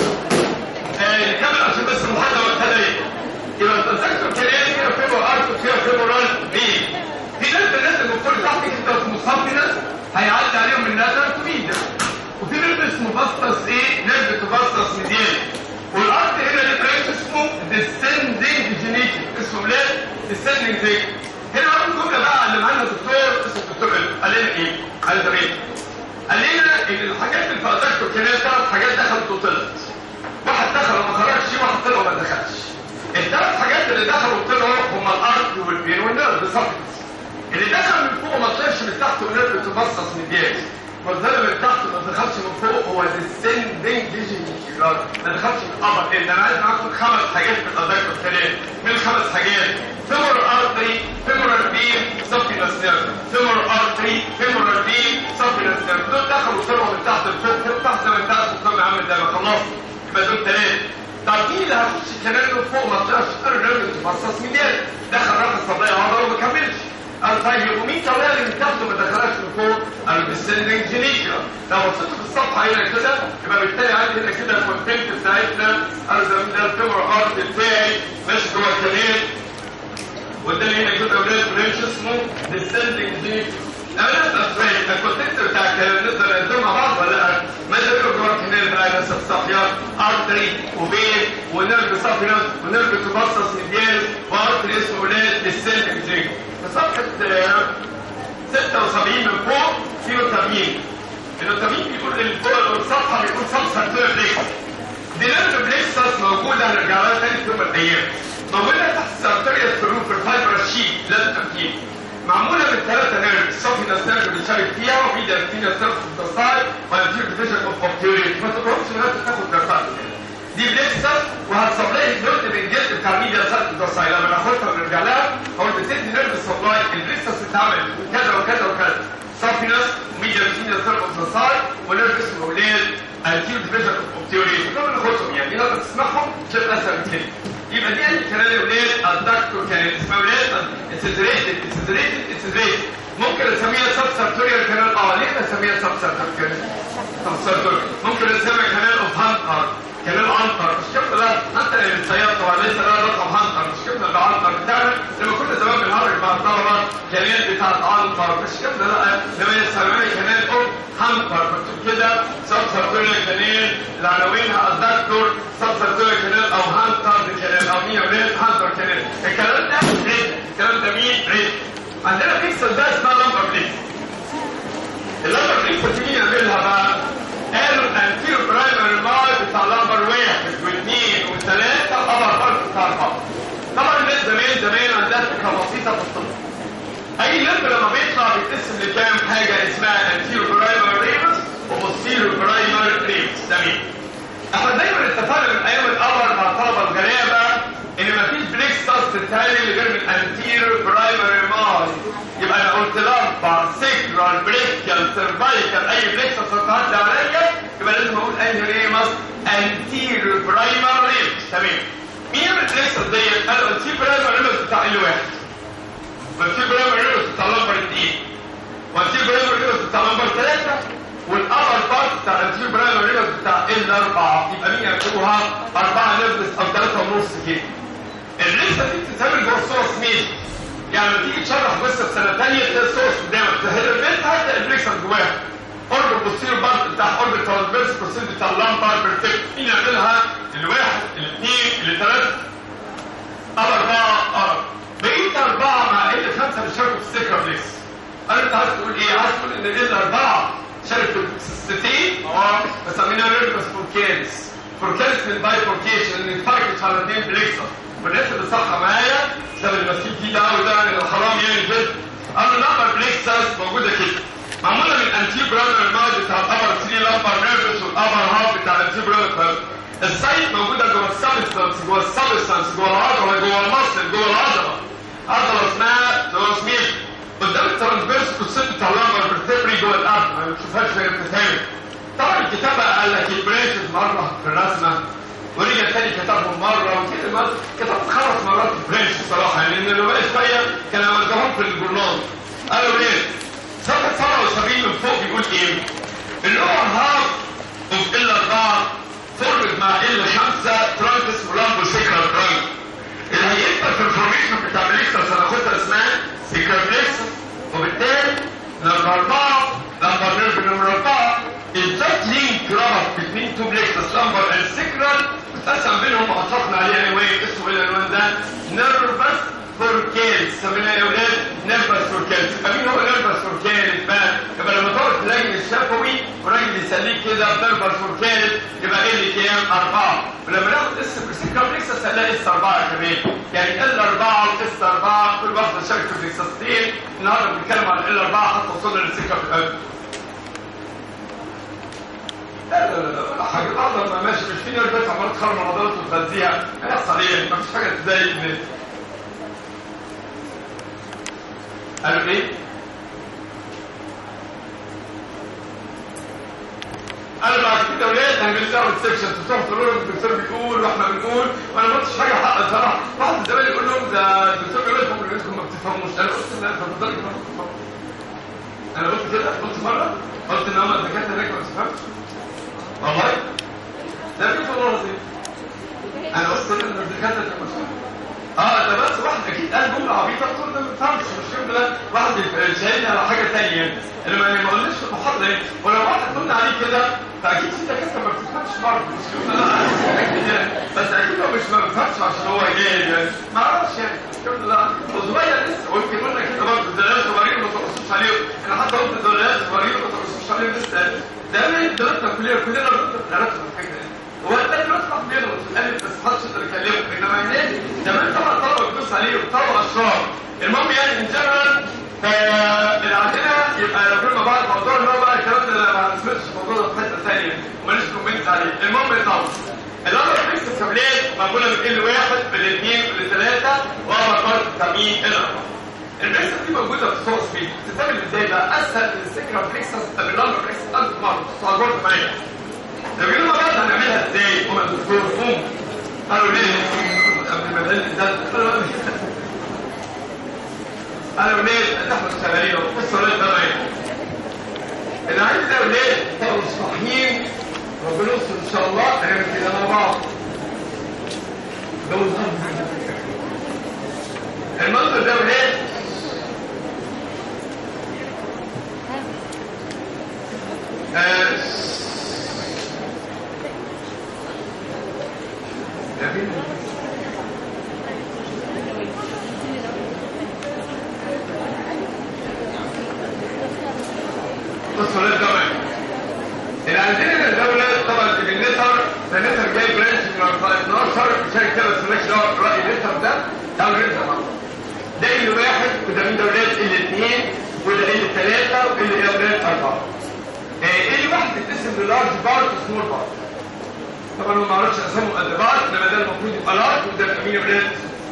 A: آه، نكمل عشان بس المحاضره وقتها ضيق يبقى التذكر كلام فيها فيبر ارت وفيها فيبرال بي في ناس الناس الدكتور تحت كده اسمه صافينس هيعدي عليهم من ناتر توميدا وفي نرد اسمه باستس ايه نرد باستس ميديان والارت هنا اللي بريش اسمه descending genetic اسمه ليه descending genetic هنا اول جمله بقى علمها لنا الدكتور اسمه الدكتور قال لنا ايه قال لنا ايه قال لنا ان الحاجات اللي في التذكر كلام ثلاث حاجات دخلت وطلعت واحد دخل وما خرجش واحد طلع وما دخلش الثلاث حاجات اللي دخلوا وطلعوا هم الارض والبين والنرد بالظبط اللي دخل من فوق وما طلعش من تحت والنرد تبصص من الجاز والزلمه من تحت ما دخلش من فوق هو descending digital ما دخلش من القمر لان انا عايز ناخد خمس حاجات في التذكر كلام من الخمس حاجات femoral artery femoral vein subvenous nerve femoral artery femoral vein subvenous nerve دول دخلوا وطلعوا من تحت لفوق فوق تحت من تحت وطلعوا عامل ده ما خلاص يبقى دول ثلاثه طب مين اللي هيخش كمان من فوق ما طلعش قالوا الراجل تفصص مليان دخل راح الصبايا عضله وما كملش قال طيب ومين كمان اللي من تحت ما دخلش من فوق قالوا بالسندنج جينيشيا لو بصيتوا في الصفحه هنا كده يبقى بالتالي عندي هنا كده الكونتنت بتاعتنا قالوا ده ده الفيمور ارت بتاعي ماشي جوه الكلام قدامي هنا كده اولاد برانش اسمه descending genetic انا نسال سؤال الكونتنت بتاع الكلام نقدر نقدمه مع بعض ولا لا؟ ماذا يقول جوه الكلام بقى نفس الصفيات ارتري وبين ونرف صفيات ونرف تبصص مديان وارتري اسمه اولاد descending genetic في صفحه آه، 76 من فوق في نوتامين النوتامين بيقول ان فوق الصفحه بيكون صفحه سيرفيكس دي نيرف بليكسس موجوده هنرجع لها تاني في يوم من الايام موجوده تحت السارتريا السلوك في الفايبر الشيت لازم تفكير معموله من ثلاثه نيرف السوفينس نيرف اللي بيشارك فيها وفي دارتينيا نيرف في التصاعد وانتير ديفيجن اوف اوبتيوريت ما تقربش من نفسك تاخد درسات دي بليكسس وهتصبلها الجزء من الجلد بتاع الميديا سيرف التصاعد لما ناخدها ونرجع لها هقول بتدي نيرف سبلاي البليكسس اتعمل كذا وكذا وكذا سوفينس وميديا دارتينيا نيرف في التصاعد ونيرف اسمه اولاد انتير ديفيجن اوف اوبتيوريت كل ناخدهم يعني نقدر تسمعهم عشان اسهل من كده يبقى دي الكلام اولاد الدكتور كانت اسمها اولاد اتسريتد اتسريتد اتسريتد ممكن اسميها سب سارتوريال كانال اه ليه بسميها سب سارتوريال سب سارتوريال ممكن اسميها كانال اوف هانتر كانال عنتر مش كده لا انت اللي بتسيطر وليس لا رقم هانتر مش كده ده عنتر بتاعنا لما كنا زمان بنهرج مع الطلبه كانال بتاعت عنتر مش كده لا لما يسميها كانال اوف هانتر مكتوب كده سب سارتوريال كانال اللي عناوينها الدكتور سب سارتوريال كانال او هانتر كانال او مين ولاد هانتر كانال الكلام ده ريت الكلام ده مين ريت عندنا بيكسل ده اسمها لمبر بليكس اللمبر بليكس مين يعملها بقى قالوا الانتيرو برايمري مال بتاع لمبر واحد واثنين وثلاثه طبعا فرق بتاع اربعه طبعا الناس زمان زمان عندها فكره بسيطه في الطب اي لمب لما بيطلع بيتقسم لكام حاجه اسمها انتيرو برايمري ريبس وبوستيرو برايمري ريبس تمام احنا دايما اتفقنا من ايام الاول مع الطلبه الغلابه ان مفيش بليكسس تتهيألي غير من انتيرو برايمري مال يبقى انا قلت لمبر سيكرال بريكال سيرفايكال اي بليكسس هتعدي عليا يبقى لازم اقول انهي ريمس انتيرو برايمري ريبس تمام مين البليكسس ديت؟ قالوا انتيرو برايمري ريبس بتاع ال واحد وانتيرو برايمري ريبس بتاع لمبر اثنين وانتيرو برايمري ريبس بتاع لمبر ثلاثه والابر بارت بتاع الانتيرو برايمري ريبس بتاع ال اربعه يبقى مين يكتبوها؟ اربعه نفس او ثلاثه ونص كده الليسته دي بتتعمل جوه الصوص مين؟ يعني لما تيجي تشرح قصه في سنه ثانيه تلاقي الصوص قدامك تهل البنت هتلاقي البليكسر جواها قرب البوستير بارت بتاع قرب الترانسفيرس بروسيد بتاع اللامبر بيرفكت مين يعملها؟ الواحد الاثنين الثلاثه اربعه اربعه بقيت اربعه مع ال خمسه بيشاركوا في السكره بليكس قال انت عايز تقول ايه؟ عايز تقول ان ال اربعه شارك في الستين اه بسميناها ريربس فوركانس فوركانس من باي فوركيشن ان اتفرقت على اثنين بليكسر والناس اللي صح معايا بسبب المسيب دي ده وده من الحرام يعني كده قالوا اللمبر بليكسس موجوده كده معموله من انتي برانر ماي بتاع الابر 3 لمبر نيرفس والابر هاف بتاع الانتي برانر السايت موجوده جوه السبستانس جوه السبستانس جوه العضله جوه المصل جوه العضله عضله اسمها ترانسميشن قدام الترانسفيرس كونسيبت بتاع اللمبر فيرتبري جوه القلب ما بتشوفهاش غير بتتعمل طبعا مره في الرسمه ورجع تاني كتبهم مره وكده بس كتبت خمس مرات في فرنش الصراحه يعني ان لو بقى شويه كان اوديهم في الجورنال قالوا ايه؟ صفحه 77 من فوق بيقول ايه؟ اللور هاف اوف ال 4 فورد مع ال 5 ترانكس ولامبو سيكرال ترانك اللي هيبقى في الفورميشن بتاع الريكتس هناخدها اسمها سيكراليكس وبالتالي نمبر 4 نمبر نيرف نمبر 4 الجاست لينك ربط بين تو بليكسس لامبر اند سيكرال بتقسم بينهم واتفقنا عليه اني واي اسمه ايه العنوان ده نيرفس فوركيلز سميناه يا اولاد نيرفس فوركيلز يبقى مين هو نيرفس فوركيلز بقى يبقى لما تقعد تلاقي الشفوي وراجل يسليك كده بنيرفس فوركيلز يبقى ايه اللي كام اربعه ولما ناخد اسم السيكرال بليكسس هنلاقي اس اربعه كمان يعني ال اربعه واس اربعه كل واحده شاركه في بليكسستين النهارده بنتكلم عن ال اربعه حتى وصلنا للسيكرال لا لا لا لا حاجة بعض ما ماشي مش في نربات عمالة تخرم عضلات وتغذيها هيحصل ايه؟ مفيش حاجة تضايق الناس قالوا ايه؟ قالوا بعد كده ولاد هنعمل لها سيكشن تروح تقول لهم الدكتور بيقول واحنا بنقول وانا ما قلتش حاجه حق بصراحه واحد الزمالك يقول لهم ده الدكتور بيقول لكم انكم ما بتفهموش انا قلت لا انت بتفضل ما بتفهموش انا قلت كده قلت مره قلت ان هم الدكاتره هناك ما بتفهمش والله ده في والله العظيم انا قلت ان الدكاتره ما بتفهمش اه ده بس واحد اكيد قال جمله عبيطه تقول ده ما بيفهمش مش جمله واحد شاهدني على حاجه ثانيه انا ما ما قلتش في المحاضره ايه ولو واحد قلنا عليه كده فاكيد في دكاتره ما بتفهمش برضه مش جمله لا بس اكيد هو مش ما بيفهمش عشان هو جاي يعني ما اعرفش يعني الحمد لله وصغير لسه ويمكن قلنا كده برضه الدلالات الصغيرين ما تقصوش عليهم انا حتى قلت الدلالات الصغيرين ما تقصوش عليهم لسه ده من دراستنا كلنا كلنا بنقرا دلالاتنا الحاجه دي هو ده دلوقتي راح بينهم بتتقلب بس محدش يقدر يكلمه انما هناك زمان طبعا الطلبه بتبص عليه وطلبه اشرار المهم يعني ان جنرال اللي عندنا يبقى لو كنا بعد موضوع اللي هو بقى الكلام ده ما سمعتش الموضوع ده في حته ثانيه وماليش كومنت عليه المهم يا طبعا الامر فيكس الكابلات معموله من ال واحد بالاثنين بالثلاثه واربع كارت تامين الاربعه البريكسس دي موجوده في الصوص فيه بتتعمل ازاي بقى اسهل من السكره بريكسس تمرين بريكسس 1000 مره بتستعجل معايا لو جينا بقى هنعملها ازاي هم الدكتور قوم قالوا ليه قبل ما نقل ده قالوا ليه تحت الشغالين وقصه ليه ده اللي عايز ده وليه طب صحيين ربنا يستر ان شاء الله هنعمل كده مع بعض ده المنظر ده وليه آه الصلاة طبعا اللي عندنا الدولة طبعا في النسر النسر جاي برانش من 12 شارك كده بس مالكش دعوه برأي النسر ده ده النسر ده اللي واحد وده من دولات اللي اثنين وده اللي ثلاثة واللي هي دولات أربعة اللي واحد بيتقسم للارج بارت وسمول بارت طبعا ما اعرفش اسمه قد بعض انما ده المفروض يبقى لارج وده يبقى مين ولاد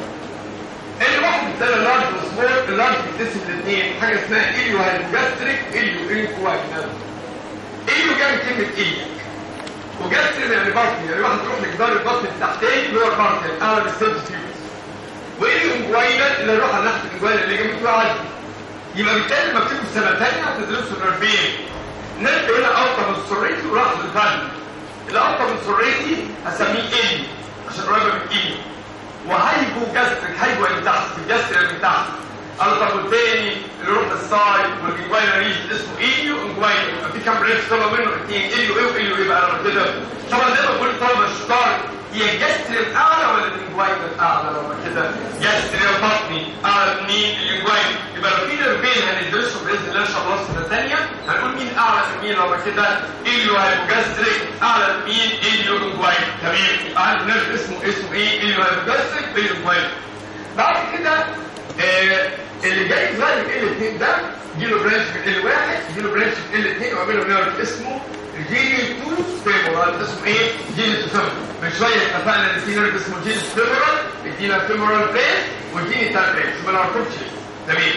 A: اللي واحد بتلاقي لارج وسمول اللارج بيتقسم لاثنين حاجه اسمها ايليو هايبوجاستريك ايليو انكواجنال ايليو جاي من كلمه ايليو وجاستريك يعني بطن يعني واحد يروح لجدار البطن التحتاني اللي هو البارتن اعلى من السيرفس فيوز وايليو انكواجنال اللي يروح على ناحيه الانكواجنال اللي جنب فيها عادي يبقى بالتالي لما بتيجوا سنه ثانيه هتدرسوا نرفين نرف هنا اوطى من السريتي وراح للفن الأبطى من سريتي هسميه إلي عشان قريبة من إلي وهيجو جاستريك هيجو من تحت الجاستريك من تحت قالوا طب والتاني اللي يروح للسايد والجواينا ريج اسمه إليو انجواينا يبقى في كام بريتش طلع منه اثنين إليو إيه وإليو إيه بقى لما كده طبعا زي ما بقول الطلبة الشطار هي الجاستريك أعلى ولا الانجواينا الأعلى لما كده جاستريك بطني أعلى مين الانجواينا يبقى لو في نرفين هندرسه بإذن الله إن شاء الله السنة الثانية هنقول مين أعلى من مين لما كده إليو هايبوجاستريك أعلى من مين إليو انجواينا تمام عارف نرف اسمه اسمه إيه إليو هايبوجاستريك إليو انجواينا بعد كده آه اللي جاي زي ال 2 ده جيله برانش من ال 1 جيله برانش من ال 2 وعمله نيرف اسمه جيني 2 فيمورال اسمه ايه؟ جيني 2 فيمورال من شويه اتفقنا ان في نيرف اسمه جيني فيمورال ادينا فيمورال بريس وجيني تال بريس ما نعرفوش تمام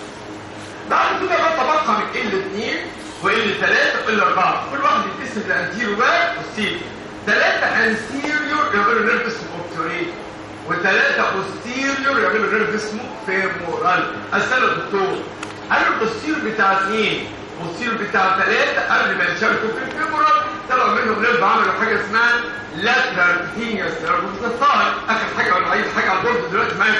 A: بعد كده بقى طبقه من ال 2 وال 3 وال 4 كل واحد بيتقسم لانتيرو باك والسيرو ثلاثة انتيريور يعملوا نيرف اسمه اوبتوريت وثلاثة بوستيريور يعملوا نيرف اسمه فيمورال أسأل الدكتور قال له البوستيريور بتاع اثنين والبوستيريور بتاع ثلاثة قبل ما يشاركوا في الفيمورال طلعوا منهم نيرف عملوا حاجة اسمها لاترال فينيوس نيرف آخر حاجة ولا عايز حاجة على البورد دلوقتي معايا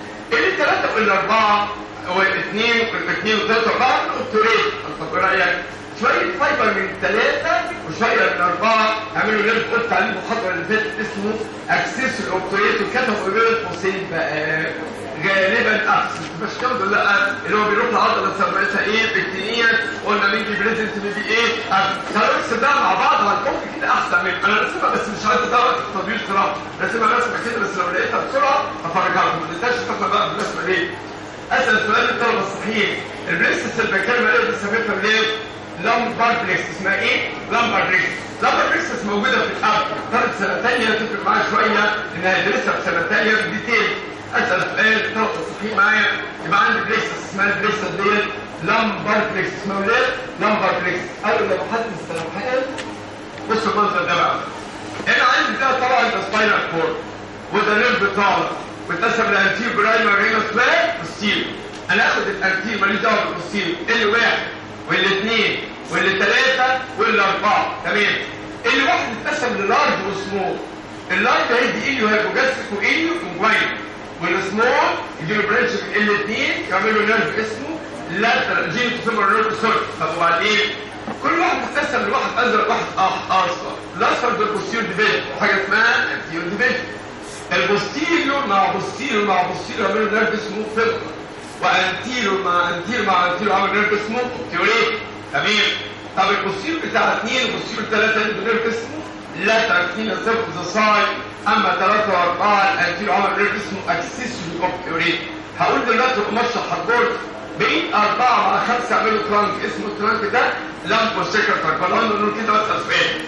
A: الثلاثة والأربعة والاثنين والاثنين وثلاثة وأربعة اوبتوريت طب إيه رأيك؟ شوية فايبر من ثلاثة وشوية من أربعة عملوا نيرف قلت عليه المحاضرة اللي فاتت اسمه أكسس الأوبتوريت وكتبوا بين قوسين بقى غالبا أكسس مش كده ولا لا اللي هو بيروح لعضلة سميتها إيه بكتينيا قلنا مين دي بريزنت مين دي إيه خلاص ده مع بعض هنحط كده أحسن من أنا رسمها بس مش عايز أدور التطبيق صراحة رسمها رسمة كده بس لو لقيتها بسرعة هفرجها لكم ما تنساش تاخد بقى بالرسمة ليه أسأل سؤال الطلبة الصحيح البريسس اللي بكلمة عليها بسميتها ليه لامبر بريكس اسمها ايه؟ لامبر بريكس لامبر بريكس موجودة في الأب طالب سنة تانية تفرق معايا شوية إنها هيدرسها في سنة تانية بديتيل أسأل سؤال الطلبة الصحيح معايا يبقى عندي بريكس اسمها البريكس ديت لامبر بريكس اسمها ايه؟ لامبر بريكس أول لو حد استوحى بصوا المنظر ده بقى هنا عندي ده طبعا السباينال كورد وده نيرف طالع متقسم لانتير برايمر رينوس والستيل انا اخد الانتير ماليش دعوه بالستيل اللي واحد والاثنين والثلاثه والاربعه تمام اللي واحد اتقسم للارج وسمول اللارج هيدي اليو هيبوجاستيك واليو كونجوين والسمول يجيله برانش من الاثنين يعملوا نيرف اسمه لاترال جينو فيمر نيرف سورت طب وبعدين كل واحد متقسم لواحد ازرق واحد اصفر الاصفر ده البوستيريور ديفيجن وحاجه اسمها انتيريور ديفيجن البوستيريور مع بوستيريور مع بوستيريور عملوا نيرف اسمه فيبر وانتيريور مع انتيريور مع انتيريور عملوا نيرف اسمه اوبتيوريت تمام طب البوستيريور بتاع اثنين والبوستيريور ثلاثه عنده نيرف اسمه لاتر اثنين سيرف ذا سايد اما ثلاثه واربعه الانتيريور عمل نيرف اسمه اكسسوري اوبتيوريت هقول دلوقتي ومشرح البورد بين أربعة مع خمسة يعملوا ترانك اسمه الترانك ده لامبو سيكرتر فلان نقول كده بس سؤال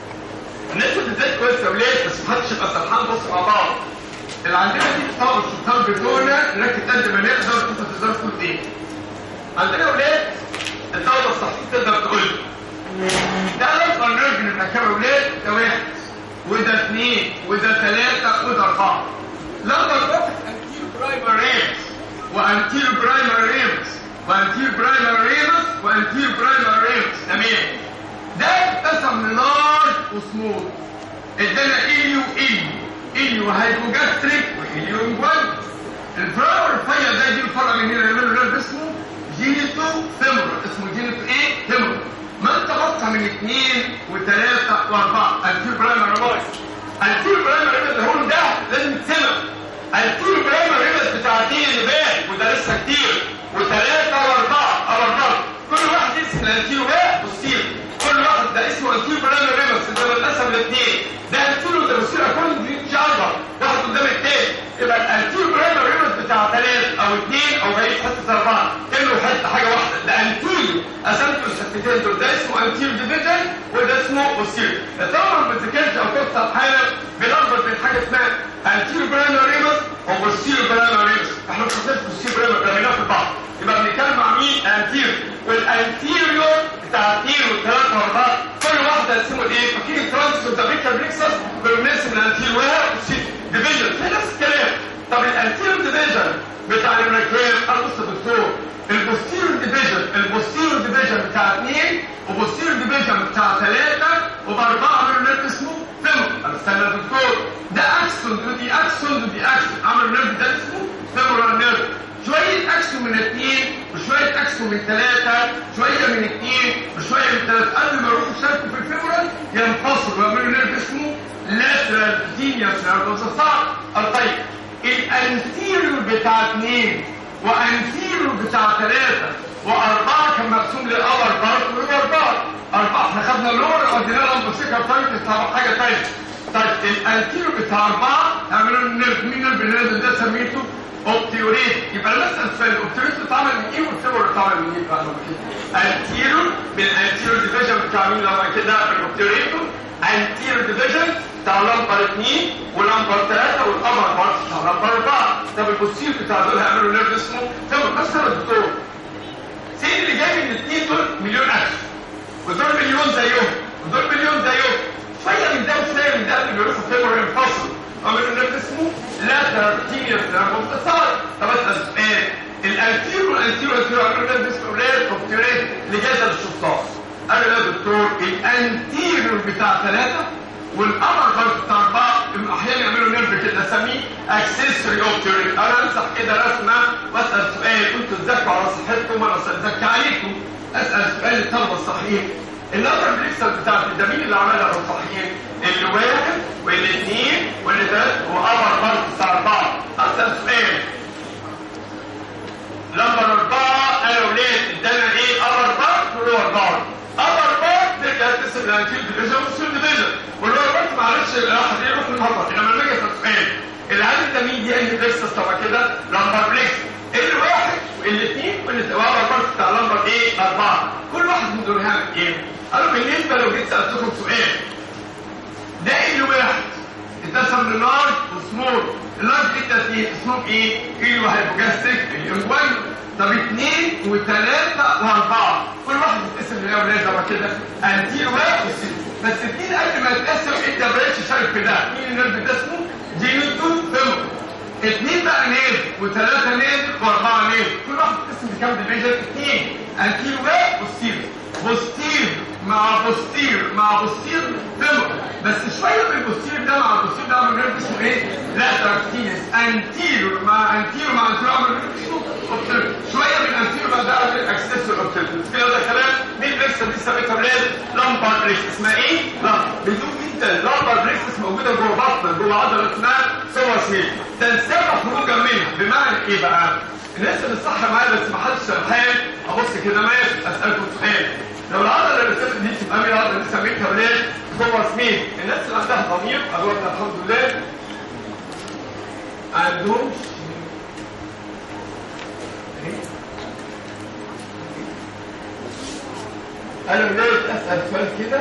A: الناس بتزيد كويس يا ولاد بس محدش يبقى سرحان بص مع بعض اللي عندنا دي طبعا السلطان بتوعنا نركز قد ما نقدر انت تقدر تقول ايه عندنا ولاد الدوله الصحيح تقدر تقول ده الاصغر نيرف من المكان ولاد ده واحد وده اثنين وده ثلاثه وده اربعه لما واحد انتيرو برايمر ريمز وانتيرو برايمر ريمز وانتيرو برايمر ريمز وانتيرو برايمر ريمز تمام ده اتقسم للارج وسمول ادانا اليو اليو اليو هايبوجاستريك واليو انجوان الفراور الرفيع ده يجي الفرع من هنا يعملوا نيرف اسمه جينيتو فيمورال اسمه جينيتو ايه فيمورال ما انت بصه من اثنين وثلاثه واربعه التير برايمر ريمز التير برايمر ريمز اللي هو ده لازم يتسمع التير برايمر ريمز بتاع اثنين اللي باقي وده لسه كتير وثلاثه واربعه او اربعه كل واحد اسم الانتيرو باقي بصير كل واحد ده اسمه انتيرو برايمر ريمز ده بنقسم لاثنين ده انتيرو ده بصير اكون دي شعبه واحد قدام التاني يبقى الانتيرو برايمر ريمز بتاع ثلاث او اثنين او بقيت حته اربعه كانوا حته حاجه واحده ده انتيرو قسمته الحتتين دول ده اسمه انتيرو ديفيجن وده اسمه بصير طبعا ما بتذاكرش او تفتح حاله بنربط بين حاجه اسمها انتيرو برايمر ريمز وبوستيرو برايمر ريمز احنا ما بنحطش بوستيرو برايمر رميناه في بعض يبقى بنتكلم مع مين انتيرو والانتيريور بتاع اثنين وثلاثه واربعه كل واحده اسمه ايه فاكرين الترانس والدابيكال بريكسس كانوا بنقسم الانتيريور والبوستيرو ديفيجن في نفس الكلام طب الانتيريور ديفيجن بتاع المراكيب انا بص يا دكتور البوستيريور ديفيجن البوستيريور ديفيجن بتاع اثنين وبوستيريور ديفيجن بتاع ثلاثه وباربعه عملوا نيرف اسمه فيمور طب استنى يا دكتور ده اكسون ودي اكسون ودي اكسون عملوا نيرف ده اسمه فيمورال نيرف شوية أكسو من اثنين وشوية أكسو من ثلاثة شوية من اثنين وشوية من ثلاثة قبل ما يروحوا يشاركوا في الفيمورال ينفصلوا ويعملوا نيرف اسمه لاترال جينيوس نيرف صعب طيب الانتيريور بتاع اثنين وانتيريور بتاع ثلاثة وأربعة كان مقسوم للأور بارت والأربعة أربعة احنا خدنا اللور ودينا لهم بسيكا طيب بتاع حاجة تانية طيب الانتيريور بتاع أربعة عملوا نيرف مين نيرف النيرف ده سميته اوبتيوريت يبقى انا بسال سؤال الاوبتيوريت بتتعمل من ايه والفيبر بتتعمل من ايه بقى انتيرو من انتيرو ديفيجن بتاع مين لما كده في الاوبتيوريتو انتيرو ديفيجن بتاع لمبر 2 ولمبر 3 والقمر بارت بتاع لمبر 4 طب البوستير بتاع دول هيعملوا نيرف اسمه فيبر بس يا دكتور سين اللي جاي من الاثنين دول مليون الف ودول مليون زيهم ودول مليون زيهم شويه من ده وشويه من ده اللي بيروحوا فيبر ينفصل عملوا نيرف اسمه لا ترتينيوس نيرف اتصال طب اسال سؤال الانتيرو الانتيرو الانتيرو عملوا نيرف اسمه رير اوبتيريت لجسد الشطار قالوا يا دكتور الانتيرو بتاع ثلاثه والامر بارت بتاع اربعه احيانا يعملوا نيرف كده اسميه اكسسوري اوبتيريت انا امسح كده رسمه واسال سؤال انتوا تذاكروا على صحتكم وانا ازكي عليكم اسال سؤال للطلبه الصحيح النظر بليكسر بتاعت ده مين اللي عملها الصحيحين اللي واحد واللي اثنين واللي ثلاثة وأمر بارت بتاع أربعة أسأل سؤال لما أربعة أنا ولاد ادانا إيه أمر بارت ولور بارت أمر بارت نرجع تقسم الأنتيل ديفيجن والسول ديفيجن واللور بارت معلش الواحد يروح المطر إنما لما أجي أسأل سؤال العدد ده مين دي أنهي بليكسر طبعا كده لمبر بليكسر اللي واحد والاثنين واللي وأمر بارت بتاع لمبر إيه أربعة كل واحد من دول هعمل إيه؟ قالوا بالنسبة لو جيت سألتكم سؤال ده اللي واحد اتقسم للارج وسمول اللارج دي التسليم اسمهم ايه؟ ايه هايبوجاستيك الانجوان طب اثنين وثلاثة واربعة كل واحد يتقسم ليه ولاد زي كده انتي واحد بس اثنين قبل ما يتقسم انت بلاش شارك في ده مين النيرف ده اسمه؟ جينيتو فيمو اثنين بقى نيل وثلاثة نيل واربعة نيل كل واحد يتقسم لكام ديفيجن؟ اثنين انتي واحد وستير بوستير مع بوستير مع بوستير فيمر بس شويه من البوستير ده مع البوستير ده عمل نيرف اسمه ايه؟ لا تركتينس انتيرو مع انتيرو مع انتيرو عمل نيرف اسمه اوبتيرو شويه من انتيرو بقى ده عمل اكسسور اوبتيرو كده ده كلام مين بيكسر دي سميتها ولاد لامبر بريكس اسمها ايه؟ لا بدون جدا لامبر بريكس موجوده جوه بطن جوه عضله اسمها سوا سميل تنسبه خروجا منها بمعنى ايه بقى؟ الناس اللي صح معايا بس ما حدش سرحان ابص كده ماشي اسالكم سؤال لو العضله اللي بتسمي دي تبقى مين العضله اللي سميتها ولاد جوه سمين الناس اللي عندها ضمير اقول الحمد لله عندهم انا بدأت اسال سؤال كده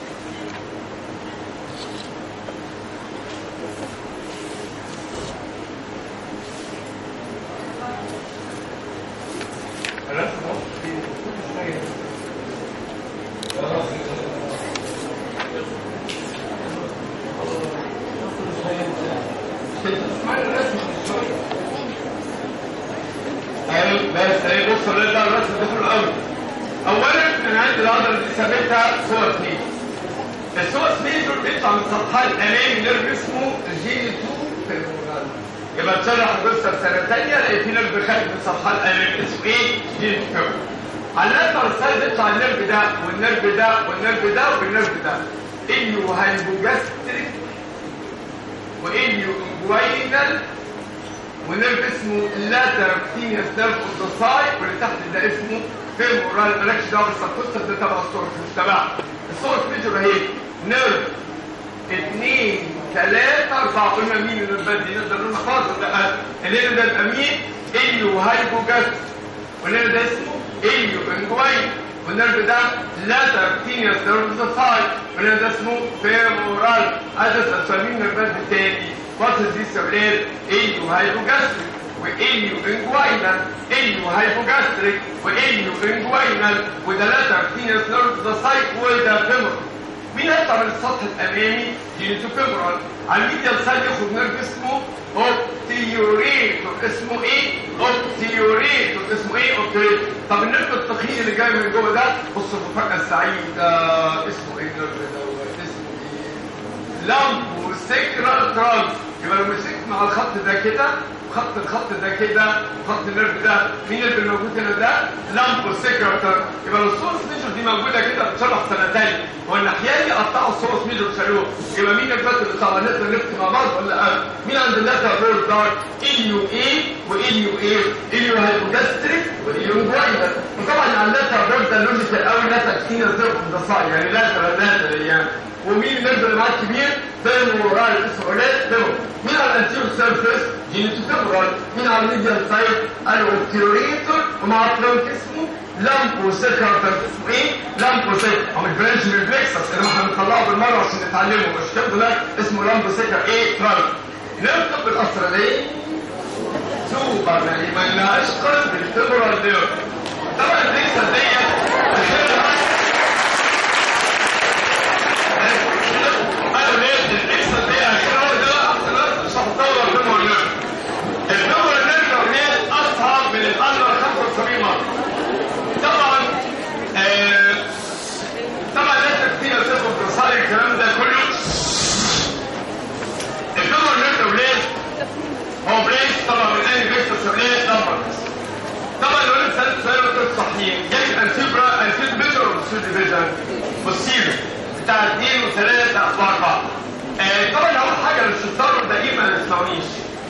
A: بس ايه بص الولاد ده الرسم ده حلو قوي اولا انا عندي العضله اللي سميتها سوى سميث السوى سميث دول بيطلع من سطحها الامامي نيرف اسمه جي 2 فيمورال يبقى اتشرح الجثه في سنه ثانيه لقيت في نيرف خارج من سطحها الامامي اسمه ايه؟ جي 2 فيمورال على الاثر السايد يطلع النيرف ده والنيرف ده والنيرف ده والنيرف ده انيو هايبوجاستريك وانيو انجوينال ونيرف اسمه لاتركتينيوس نيرف اوف واللي تحت ده اسمه فيمورال مالكش دعوه بالسبكوستر ده تبع الصورة مش تبعها الصورة فيجر اهي نيرف اثنين ثلاثة أربعة قلنا مين النيرفات دي نقدر نقول خالص لا الليل ده يبقى مين؟ إليو هايبوجاست والنيرف ده اسمه إليو انجوين والنيرف ده لاتركتينيوس نيرف اوف والنيرف ده اسمه فيمورال عايز اسال سؤال مين النيرفات التاني What is this related? إليو هايبوجاستريك وإليو انجوينال إليو هايبوجاستريك وإليو انجوينال وده لاتركتينيوس نيرف ذا سايت وده فيمورال مين هيطلع من السطح الامامي جينيتو فيمورال على الميديال سايد ياخد نيرف اسمه اوبتيوريتور اسمه ايه اوبتيوريتور اسمه ايه اوبتيوريتور طب النيرف التخين اللي جاي من جوه ده بص المفاجاه السعيده اسمه ايه النيرف دوت اسمه ايه لامبو سيكرال ترانس يبقى لو مسكت مع الخط ده كده خط الخط ده كده وخط النيرف ده مين اللي موجود هنا ده لامبو سيكرتر يبقى لو السورس ميجر دي موجوده كده بتشرح سنتين هو الناحيين قطعوا السورس ميجر وشالوه يبقى مين الفات اللي طالع نقدر نفت مع بعض ولا لا مين عند اللاتر رول دارك اليو ايه واليو ايه اليو هايبوجاستريك واليو جوينر وطبعا على اللاتر رول ده لوجيكال قوي لاتر كتير زي الضصاء يعني لاتر لاتر يعني ومين النيرف اللي معاك كبير فيمورال اسمه ولاد فيمور مين على الانتيرو سيرفيس جينيتو فيمورال مين على الميديال سايد الاوبتيوريتور ومع الترانك اسمه لامبو سيكرتر اسمه ايه لامبو سيكر او مش برانش من البلكسس اللي احنا بنطلعه بالمره عشان نتعلمه مش كده لا اسمه لامبو سيكر ايه ترانك نرتب بالاسرائيليه سوبر يعني ما لهاش قلب الفيمورال نيرف طبعا البلكسس ديت اثنين جاي الانتيبرا انتيب ديفيجن ولا بوستيريور ديفيجن بوستيريور بتاع اثنين وثلاثة واربعة آه طبعا اول حاجة للشطار دائما ما تسمعونيش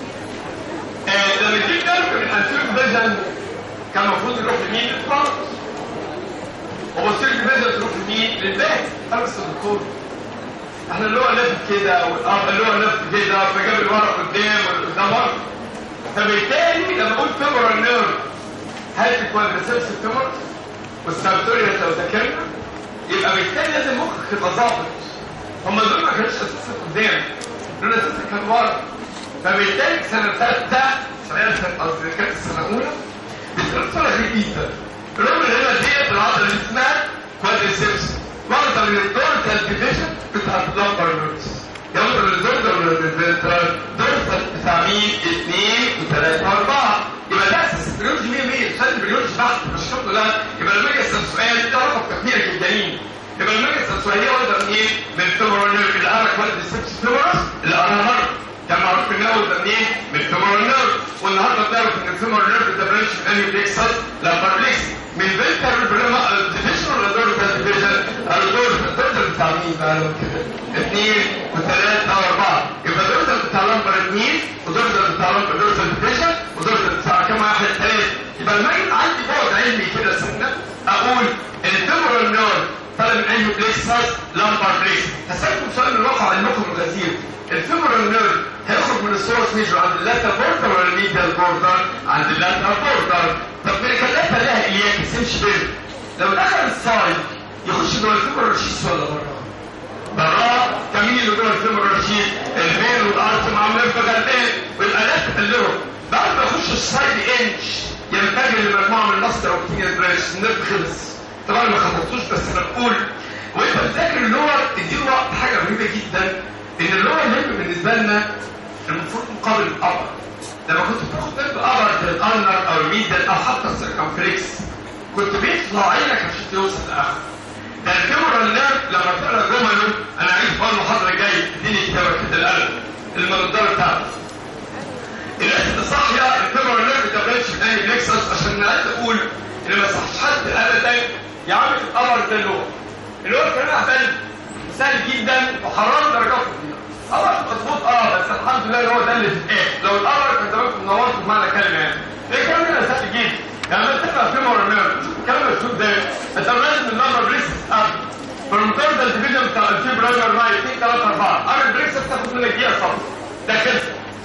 A: آه لما يجيب نرف من انتيب ديفيجن كان المفروض يروح لمين للفرنس وبوستيريور ديفيجن تروح لمين للباك خلص الدكتور احنا اللي هو لف كده والاب اللي هو لف كده فجاب الورق قدام والقدام ورق فبالتالي لما اقول فيمورال نيرف هل الكوادريسبس فيمور والسبتوريا لو ذاكرنا يبقى بالتالي لازم مخك يبقى ظابط هم دول ما كانوش اساسا قدام دول اساسا كان ورا فبالتالي سنه ثالثه سنه قصدي كانت السنه الاولى بتطلع جديده الرغم ان هنا ديت العضله اللي اسمها كوادريسبس واخده من الدورتال ديفيجن بتاعت اللمبر نيرفز يلا من الدورتال ولا الدورتال دورتال بتاع مين؟ اثنين وثلاثه واربعه يبقى ده اساس البريولوجي 100 100 مش لازم بريولوجي بحت مش شرط لا يبقى لما اجي اسال سؤال ده رقم تفكيرك الجميل يبقى لما اجي اسال سؤال هي واخده منين؟ من الفيمورال نيرف اللي قرا كوادريسبس فيمورس اللي قراها مره كان معروف ان هو ده منين؟ من الفيمورال نيرف والنهارده بنعرف ان الفيمورال نيرف ده برانش من انهي بليكسس؟ لامبرليكس من فيلتر بريما ديفيجن ولا دورتال ديفيجن؟ الدورتال الدورتال بتاع مين بقى لو كده؟ اثنين وثلاثة واربعة يبقى دورتال بتاع لمبر اثنين ودورتال بتاع لمبر دورتال ديفيجن ودورتال بتاع كام واحد ثلاثة يبقى لما يبقى عندي بعد علمي كده سنة اقول ان الفيمورال نيرف طالع من انهي بليكسس؟ لامبر بليكس هسألكم سؤال من الواقع علمكم الغزير الفيمورال نيرف هيخرج من السورس ميجر عند اللاتر بوردر ولا الميديال بوردر؟ عند اللاتر بوردر طب ميركالاتها لها الياك سمش بينهم لو دخل السايد يخش جوه الفيمورال رشيد ولا بره؟ بره كمين اللي جوه الفيمورال رشيد الفين والارت معاملين في غلبان والالات تقلهم بعد ما يخش السايد انش ينتقل لمجموعه من النصر او كتير برانش النرف خلص طبعا ما خططتوش بس انا بقول وانت بتذاكر اللور تديله وقت حاجه رهيبه جدا ان اللور مهم بالنسبه لنا المفروض مقابل الابر لما كنت بتاخد طب ابر الالنر او الميدل او حتى السيركمفلكس كنت بيطلع عينك عشان توصل لاخر ده الفيمورال نيرف لما تقرا جمله انا عايز اقول المحاضره الجايه اديني كتابه كده القلم المنظره بتاعته الناس اللي صاحيه الفيمورال نيرف ده برانش من انهي بليكسس عشان انا عايز اقول ان ما صحش حد ابدا يا عم القمر ده اللي هو اللي هو كان اهبل سهل جدا وحراره درجات قمر مظبوط اه بس الحمد لله اللي هو ده اللي اتقال لو القمر كان زمانكم نورتوا بمعنى الكلمه يعني ايه الكلام ده سهل جدا يعني لما تقرا فيمورال نيرف شوف الكلام المكتوب ده انت لازم النمبر بريكس اب فالمطار ده الديفيجن بتاع الفيبرال رايت 2 3 4 عامل بريكس بتاخد منك دقيقه صفر ده كده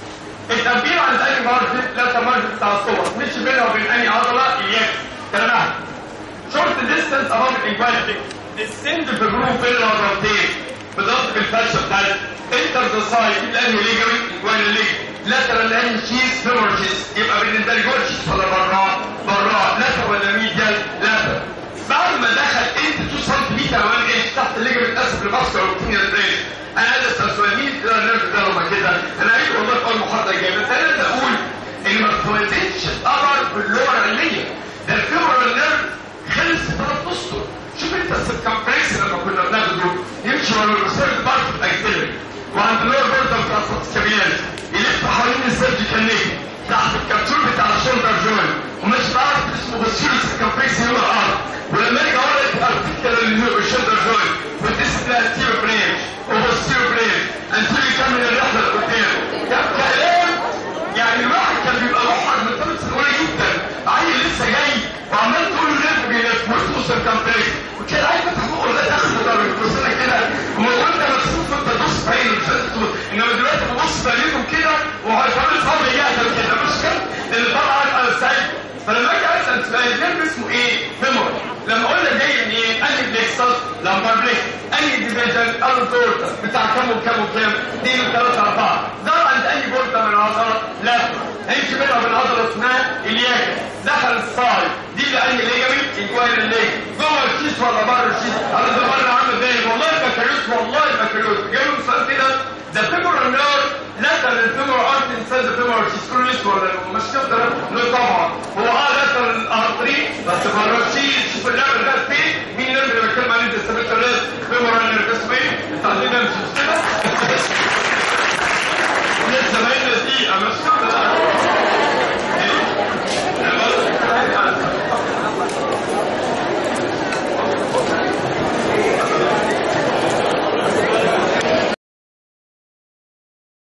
A: التنبيه عند اي مارجن لا مارجن بتاع الصور مش بينها وبين اي عضله اياك كلام احد شورت ديستانس امام الانجواليتي السند في جروب بين العضلتين بضغط بالفرشه بتاعت انتر ذا سايد الانهي ليجمنت انجوال ليج لاترال انهي شيز فيمور شيز يبقى بالنسبه لي جول شيز ولا براه براه لاتر ولا ميديال لاتر بعد ما دخل انت 2 سم 1 انش تحت الليجمنت اسف الماسكر والكينيال بريش انا عايز اسال سؤال مين كده النيرف ده لما كده انا عايز والله في المحاضره الجايه بس انا عايز اقول ان ما اتولدتش القمر باللغه العلميه ده الفيمورال نيرف خلص ثلاث اسطر شوف انت السيركمفرنس لما كنا بناخده يمشي ورا الريسيرش بارت الاكسلري وعند اللور بوردر بتاع السكابيلات يلف حوالين السيرجيكال نيك تحت الكابتور بتاع الشولدر جوين ومش بعرف اسمه بسيرو سيركمفرنس هو الارض ولما يجي ورا الارتيكل اللي هو الشولدر جوين وتسمى التيرو برينج وبسيرو برينج انتوا يكمل الرحله لقدام كلام يعني الواحد كان بيبقى محرج من ثلاث سنوات جدا عيل لسه جاي وعمال تقول له لف بيلف واسمه سيركمفلكس وكده عايز فتح بقه لا تاخد ضرب الكرسي كده الموضوع انت مكسوف انت تبص في عينه مش لازم تبص انما دلوقتي ببص في عينيكم كده وهيفضل صبري يهدى كده مش كده لان طبعا انا سعيد فلما اجي اسال سؤال الجنب اسمه ايه؟ فيمور لما اقول لك جاي من ايه؟ انهي بليكسس لامبر بليك انهي ديفيجن الدورتا بتاع كام وكام وكام؟ 2 و3 4 ده عند انهي بورتا من العضله؟ لا هيمشي منها من عضله اسمها الياك دخل الصاي دي اللي انهي ليجامنت انجوال الليج جوه الشيش ولا بره الشيش؟ انا ده بره عامل زي والله البكالوريوس والله البكالوريوس جاي له سؤال كده ده فيمور نير لاتر الفيمور ارت انسان فيمور شيش كل ولا مش تقدر لا طبعا هو